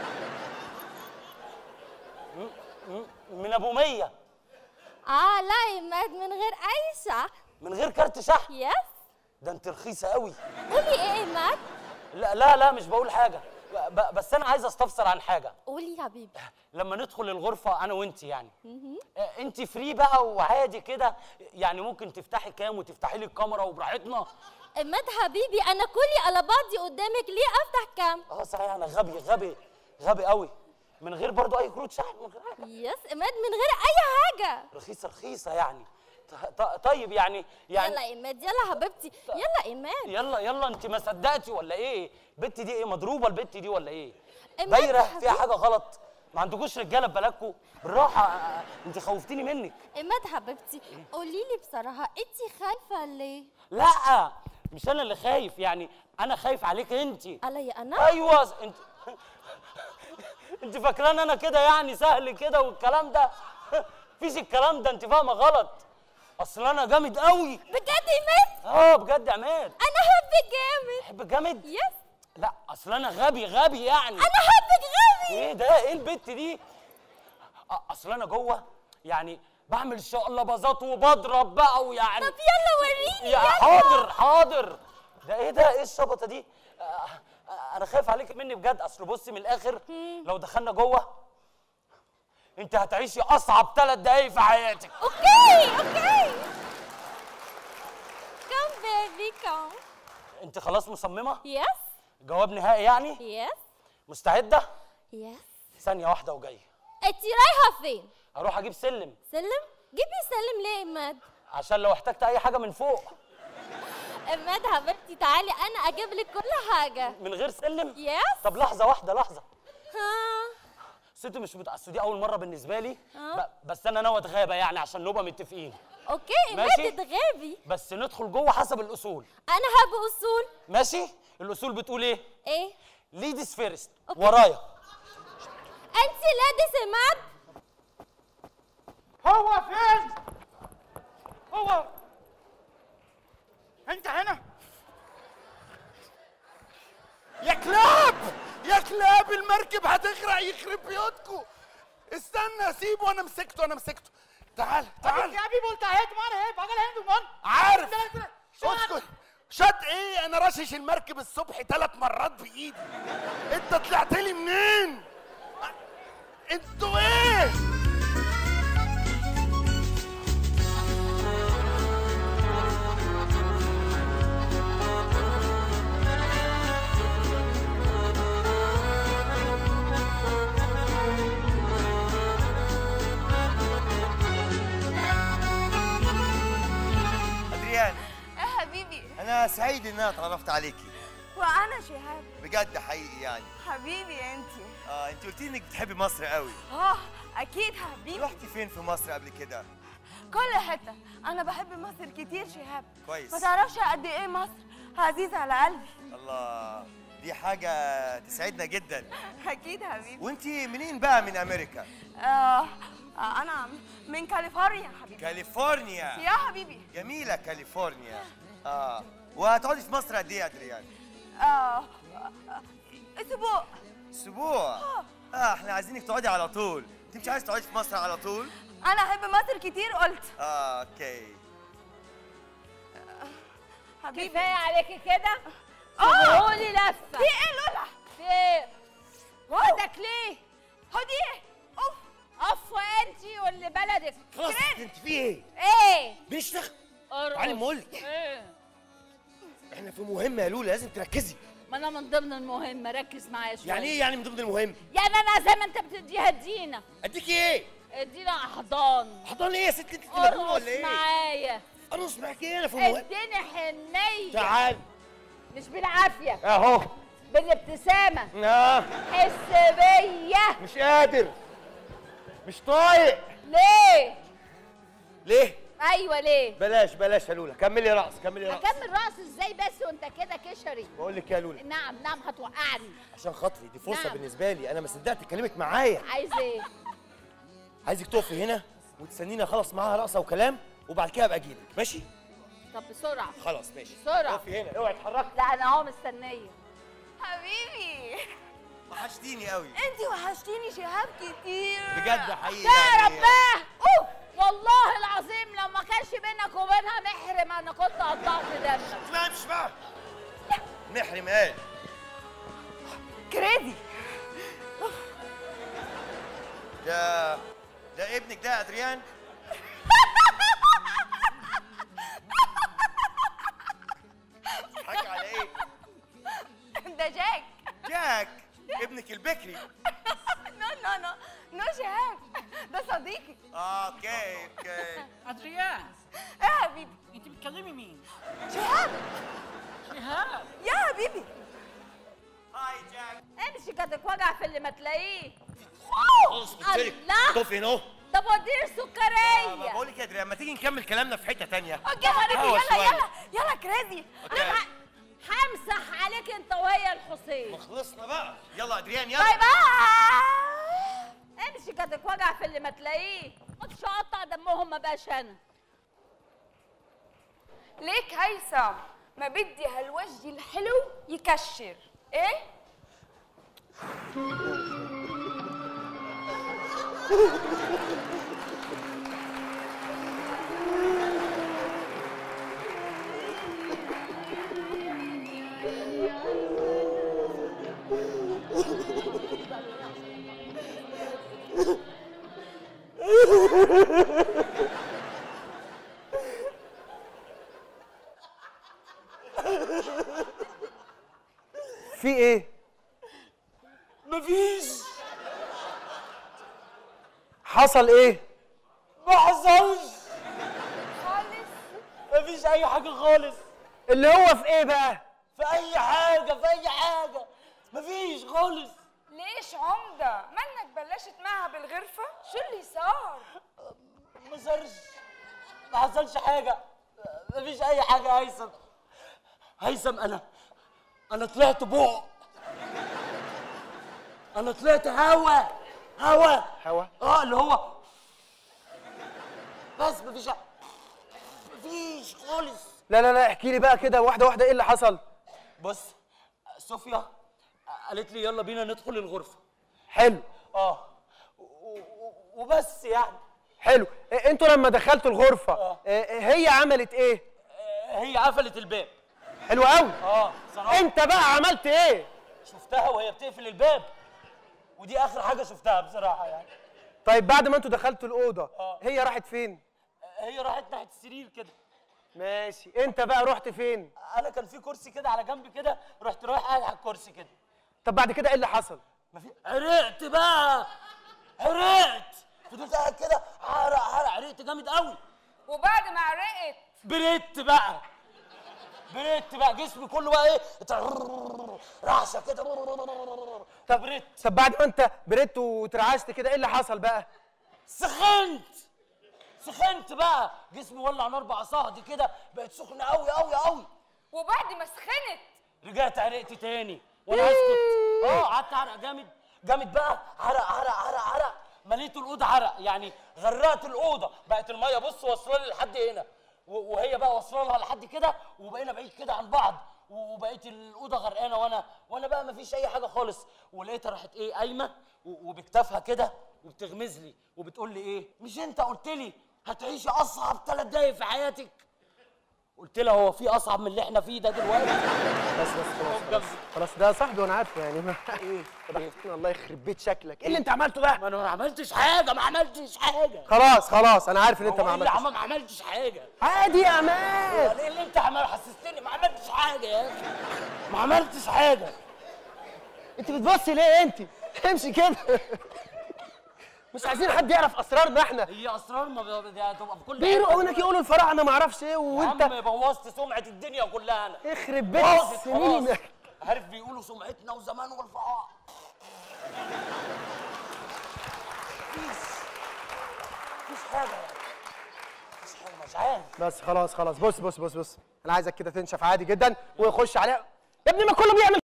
م- م- من ابو مية اه لا ايمان من غير اي شحن من غير كارت شحن يس ده انت رخيصه قوي قولي ايه ايمان لا لا لا مش بقول حاجه ب- بس انا عايز استفسر عن حاجه قولي يا حبيبي لما ندخل الغرفه انا وانت يعني مهم. آه، انت فري بقى وعادي كده يعني ممكن تفتحي كام وتفتحي لي الكاميرا وبراحتنا ايمان حبيبي انا كلي على بعضي قدامك ليه افتح كام اه صحيح انا غبي غبي غبي قوي من غير برضو اي كروت شحن من غير حاجه يس ايمان من غير اي حاجه رخيصه رخيصه يعني ط- ط- طيب يعني يعني يلا ايمان يلا حبيبتي يلا ايمان يلا يلا انت ما صدقتي ولا ايه البت دي ايه مضروبه البت دي ولا ايه إيمان بايره حبيبي. فيها حاجه غلط ما عندكوش رجاله في بالكوا بالراحه آه، انت خوفتيني منك ايمان حبيبتي قولي لي بصراحه انت خايفه ليه لا مش انا اللي خايف يعني انا خايف عليك انت عليا انا ايوه انت انت فاكران انا كده يعني سهل كده والكلام ده مفيش الكلام ده انت فاهمه غلط اصل انا جامد قوي بجد ايمان اه بجد يا عماد انا حبك جامد حب جامد يس لا اصل انا غبي غبي يعني انا حبك غبي ايه ده ايه البت دي أ- اصل انا جوه يعني بعمل شقلباظات وبضرب بقى ويعني طب يلا وريني يا يلا. حاضر حاضر ده ايه ده ايه الشبطه دي آه، آه، انا خايف عليك مني بجد اصل بصي من الاخر لو دخلنا جوه انت هتعيشي اصعب ثلاث دقايق في حياتك اوكي اوكي كم بيبي كم انت خلاص مصممه يس جواب نهائي يعني يس مستعده يس ثانيه واحده وجاي انت رايحه فين اروح اجيب سلم سلم جيبي سلم ليه ايمان عشان لو احتجت اي حاجه من فوق ايمان حبيبتي تعالي انا اجيب لك كل حاجه من غير سلم يس طب لحظه واحده لحظه ها ست مش مت... أصل دي اول مره بالنسبه لي آه. ب... بس انا ناوي اتغابى يعني عشان نبقى متفقين اوكي ماشي. ايمان تتغابي بس ندخل جوه حسب الاصول انا هب اصول ماشي الاصول بتقول ايه ايه ليديز فيرست ورايا انت لادي سمعت هو فين؟ هو انت هنا؟ يا كلاب يا كلاب المركب هتغرق يخرب بيوتكم استنى سيبه انا مسكته انا مسكته تعال تعال يا حبيبي قلت هيك مان هيك بقى هندو مان عارف اسكت شد ايه انا رشش المركب الصبح ثلاث مرات بايدي انت طلعت لي منين انتوا ايه ادريان يا حبيبي انا سعيد ان انا اتعرفت عليكي وانا شهاب بجد حقيقي يعني حبيبي انتي اه انت قلتي انك بتحبي مصر قوي اه اكيد حبيبي رحتي فين في مصر قبل كده كل حته انا بحب مصر كتير شهاب كويس. ما تعرفش قد ايه مصر عزيزه على قلبي الله دي حاجة تسعدنا جدا اكيد حبيبي وانت منين بقى من امريكا؟ آه آه، انا من كاليفورنيا حبيبي كاليفورنيا يا حبيبي جميلة كاليفورنيا اه وهتقعدي في مصر قد ايه يا ادريان؟ آه آه، اسبوع اسبوع اه احنا عايزينك تقعدي على طول انت مش عايز تقعدي في مصر على طول؟ انا احب مصر كتير قلت اه اوكي حبيبي كفايه عليكي كده آه. قولي لفه في ايه لولا في ايه واخدك ليه هدي ايه اوف عفوا انت واللي بلدك خلاص انت في ايه؟ ايه بنشتغل ارقص. تعالي ما قلت ايه احنا في مهمة يا لولا لازم تركزي ما انا من ضمن المهمه ركز معايا شويه يعني ايه يعني من ضمن المهم؟ يعني انا زي ما انت بتديها ادينا اديكي ايه؟ ادينا احضان احضان ايه يا ست انت مجنونة ارقص ولا ايه؟ معايا ارقص معاك ايه انا في مهم اديني حنيه تعال مش بالعافيه اهو بالابتسامه اه حس بيا مش قادر مش طايق ليه ليه؟ ايوه ليه بلاش بلاش يا لولا كملي رقص كملي رقص اكمل رقص ازاي بس وانت كده كشري بقول لك يا لولا نعم نعم هتوقعني عشان خاطري دي فرصه نعم. بالنسبه لي انا ما صدقت اتكلمت معايا عايز ايه عايزك تقفي هنا وتستنيني اخلص معاها رقصه وكلام وبعد كده ابقى اجيلك ماشي طب بسرعه خلاص ماشي بسرعه اقفي هنا اوعي تتحركي لا انا اهو مستنيه حبيبي وحشتيني قوي انت وحشتيني شهاب كتير بجد حقيقي تعرف يعني بقى اوه والله العظيم لو ما كانش بينك وبينها محرم انا كنت قطعت دمك لا مش بقى محرم قال كريدي ده ده ابنك ده يا ادريان حكي على ايه؟ ده جاك جاك ابنك البكري نو نو نو نو شهاب ده صديقي آه، اوكي اوكي ادريان ايه يا حبيبي انت بتكلمي مين؟ شهاب شهاب يا حبيبي هاي جاك امشي كتك وجع في اللي ما تلاقيه خلاص قلت لك الله طفي هنا اهو طب وديني السكريه بقول لك يا ادريان ما تيجي نكمل كلامنا في حته تانية اوكي يا حبيبي هوا يلا شوية. يلا يلا كريدي اوكي همسح عليك انت وهي الحسين خلصنا بقى يلا ادريان يلا باي باي امشي كتك وجع في اللي ما تلاقيه ما تش اقطع دمهم ما بقاش انا ليك هيثم ما بدي هالوجه الحلو يكشر ايه في ايه مفيش حصل ايه ما حصلش خالص مفيش اي حاجه خالص اللي هو في ايه بقى في اي حاجه في اي حاجه مفيش خالص ليش عمدة منك بلشت معها بالغرفة شو اللي صار ما صارش ما حصلش حاجه مفيش اي حاجه يا هيثم هيثم انا انا طلعت بوق انا طلعت هوا هوا هوا اه اللي هو بس مفيش مفيش خالص لا لا لا احكي لي بقى كده واحده واحده ايه اللي حصل بص صوفيا قالت لي يلا بينا ندخل الغرفه حلو اه و- و- وبس يعني حلو إيه انتوا لما دخلتوا الغرفه إيه هي عملت ايه هي قفلت الباب حلو قوي اه صراحه انت بقى عملت ايه شفتها وهي بتقفل الباب ودي اخر حاجه شفتها بصراحه يعني طيب بعد ما انتوا دخلتوا الاوضه هي راحت فين هي راحت ناحيه السرير كده ماشي انت بقى رحت فين انا كان في كرسي كده على جنب كده رحت رايح قاعد على الكرسي كده طب بعد كده ايه اللي حصل عرقت بقى عرقت فضلت قاعد كده عرق عرق عرقت جامد قوي وبعد ما عرقت بريت بقى بريت بقى جسمي كله بقى ايه رعشه كده طب بريت طب بعد ما انت بريت وترعشت كده ايه اللي حصل بقى سخنت سخنت بقى جسمي ولع نار بعصاها كده بقت سخنه قوي قوي قوي وبعد ما سخنت رجعت عرقت تاني وانا اسكت اه قعدت اعرق جامد جامد بقى عرق عرق عرق عرق مليت الاوضه عرق يعني غرقت الاوضه بقت الميه بص واصله لي لحد هنا و- وهي بقى واصله لها لحد كده وبقينا بعيد كده عن بعض و- وبقيت الاوضه غرقانه وانا وانا بقى مفيش اي حاجه خالص ولقيتها راحت ايه قايمه و- وبكتافها كده وبتغمز لي وبتقول لي ايه مش انت قلت لي هتعيشي اصعب ثلاث دقايق في حياتك قلت لها هو في اصعب من اللي احنا فيه ده دلوقتي بس بس خلاص خلاص خلاص ده صاحبي وانا عارفه يعني ما ايه الله يخرب بيت شكلك ايه اللي انت عملته ده ما انا ما عملتش حاجه ما عملتش حاجه خلاص خلاص انا عارف ان انت هو ما إيه اللي عملتش عمل ما عملتش حاجه عادي يا عماد هو ايه اللي انت عمال حسستني ما عملتش حاجه يا اخي ما عملتش حاجه انت بتبصي ليه انت امشي كده مش عايزين حد يعرف اسرارنا احنا هي اسرار ما ب- دي هتبقى في كل بيروحوا هناك يقولوا الفراعنه ما اعرفش ايه وانت وانت يا عم بوظت سمعه الدنيا كلها انا يخرب بيت باظت سنينك. خلاص. عارف بيقولوا سمعتنا وزمان والفراعنه مفيش مفيش حاجه مفيش حاجه مش عارف بس خلاص خلاص بص بص بص بص انا عايزك كده تنشف عادي جدا ويخش عليها يا ابني ما كله بيعمل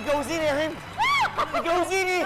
تتجوزيني يا هند تتجوزيني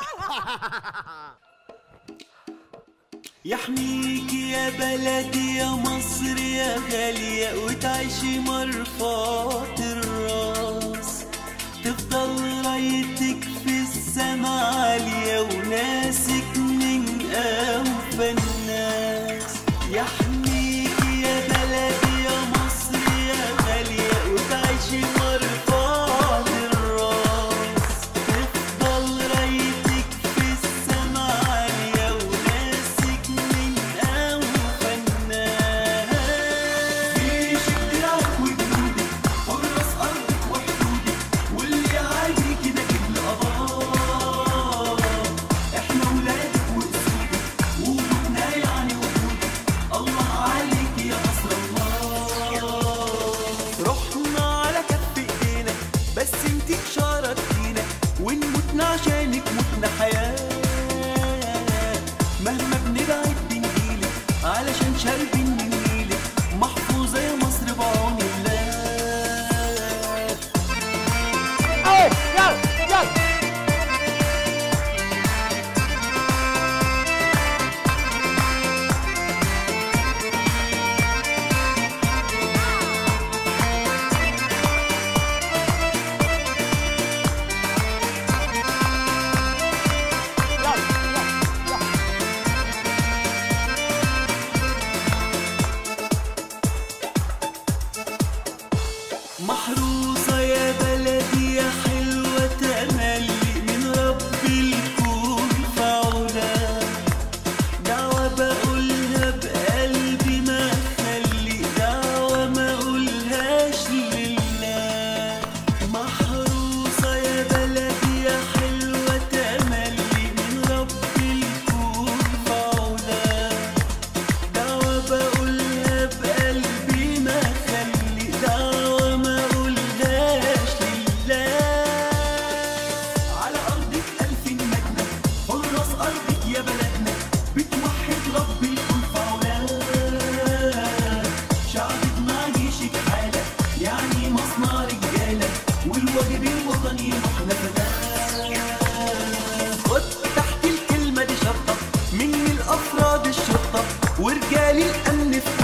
يحميك يا بلدي يا مصر يا غالية وتعيشي مرفوعة الراس تفضل رايتك في السما عالية وناسك من أوفى الناس يحميك يا بلدي يا مصر يا غالية وتعيشي مرفوعة الراس تفضل رايتك في السما عالية وناسك من أوفى الناس جيشك دراعك وجنودك حراس أرضك وحدودك واللي عادي كده كده أبار إحنا ولادك وأسودك وجودنا يعني وجودك الله عليك يا مصر الله رحنا على كف ايدينا بس انتي شاركتينا ونموتنا عشانك متنا حياة مهما بنبعد بنجيلك علشان شاربين من نيلك محفوظة يا مصر بعون الله ايه يلا يلا محروسة يا بلدي يا حلوة تملي من رب الكون فعلا دعوة بقولها بقلبي ما خلي دعوة ما أقولهاش لله محروسة يا بلدي يا حلوة تملي من رب الكون فعلا دعوة بقولها بقلبي ما خلي دعوة ما أقولهاش لله على أرضك ألف نجمة حراس أرضك يا بلدنا بتوحد رب الكون فعلا شعبك مع جيشك حالة يعني مصنع رجالة والواجب الوطني احنا فداه خد تحت الكلمة دي شرطة من الأفراد الشرطة ورجال الأمن في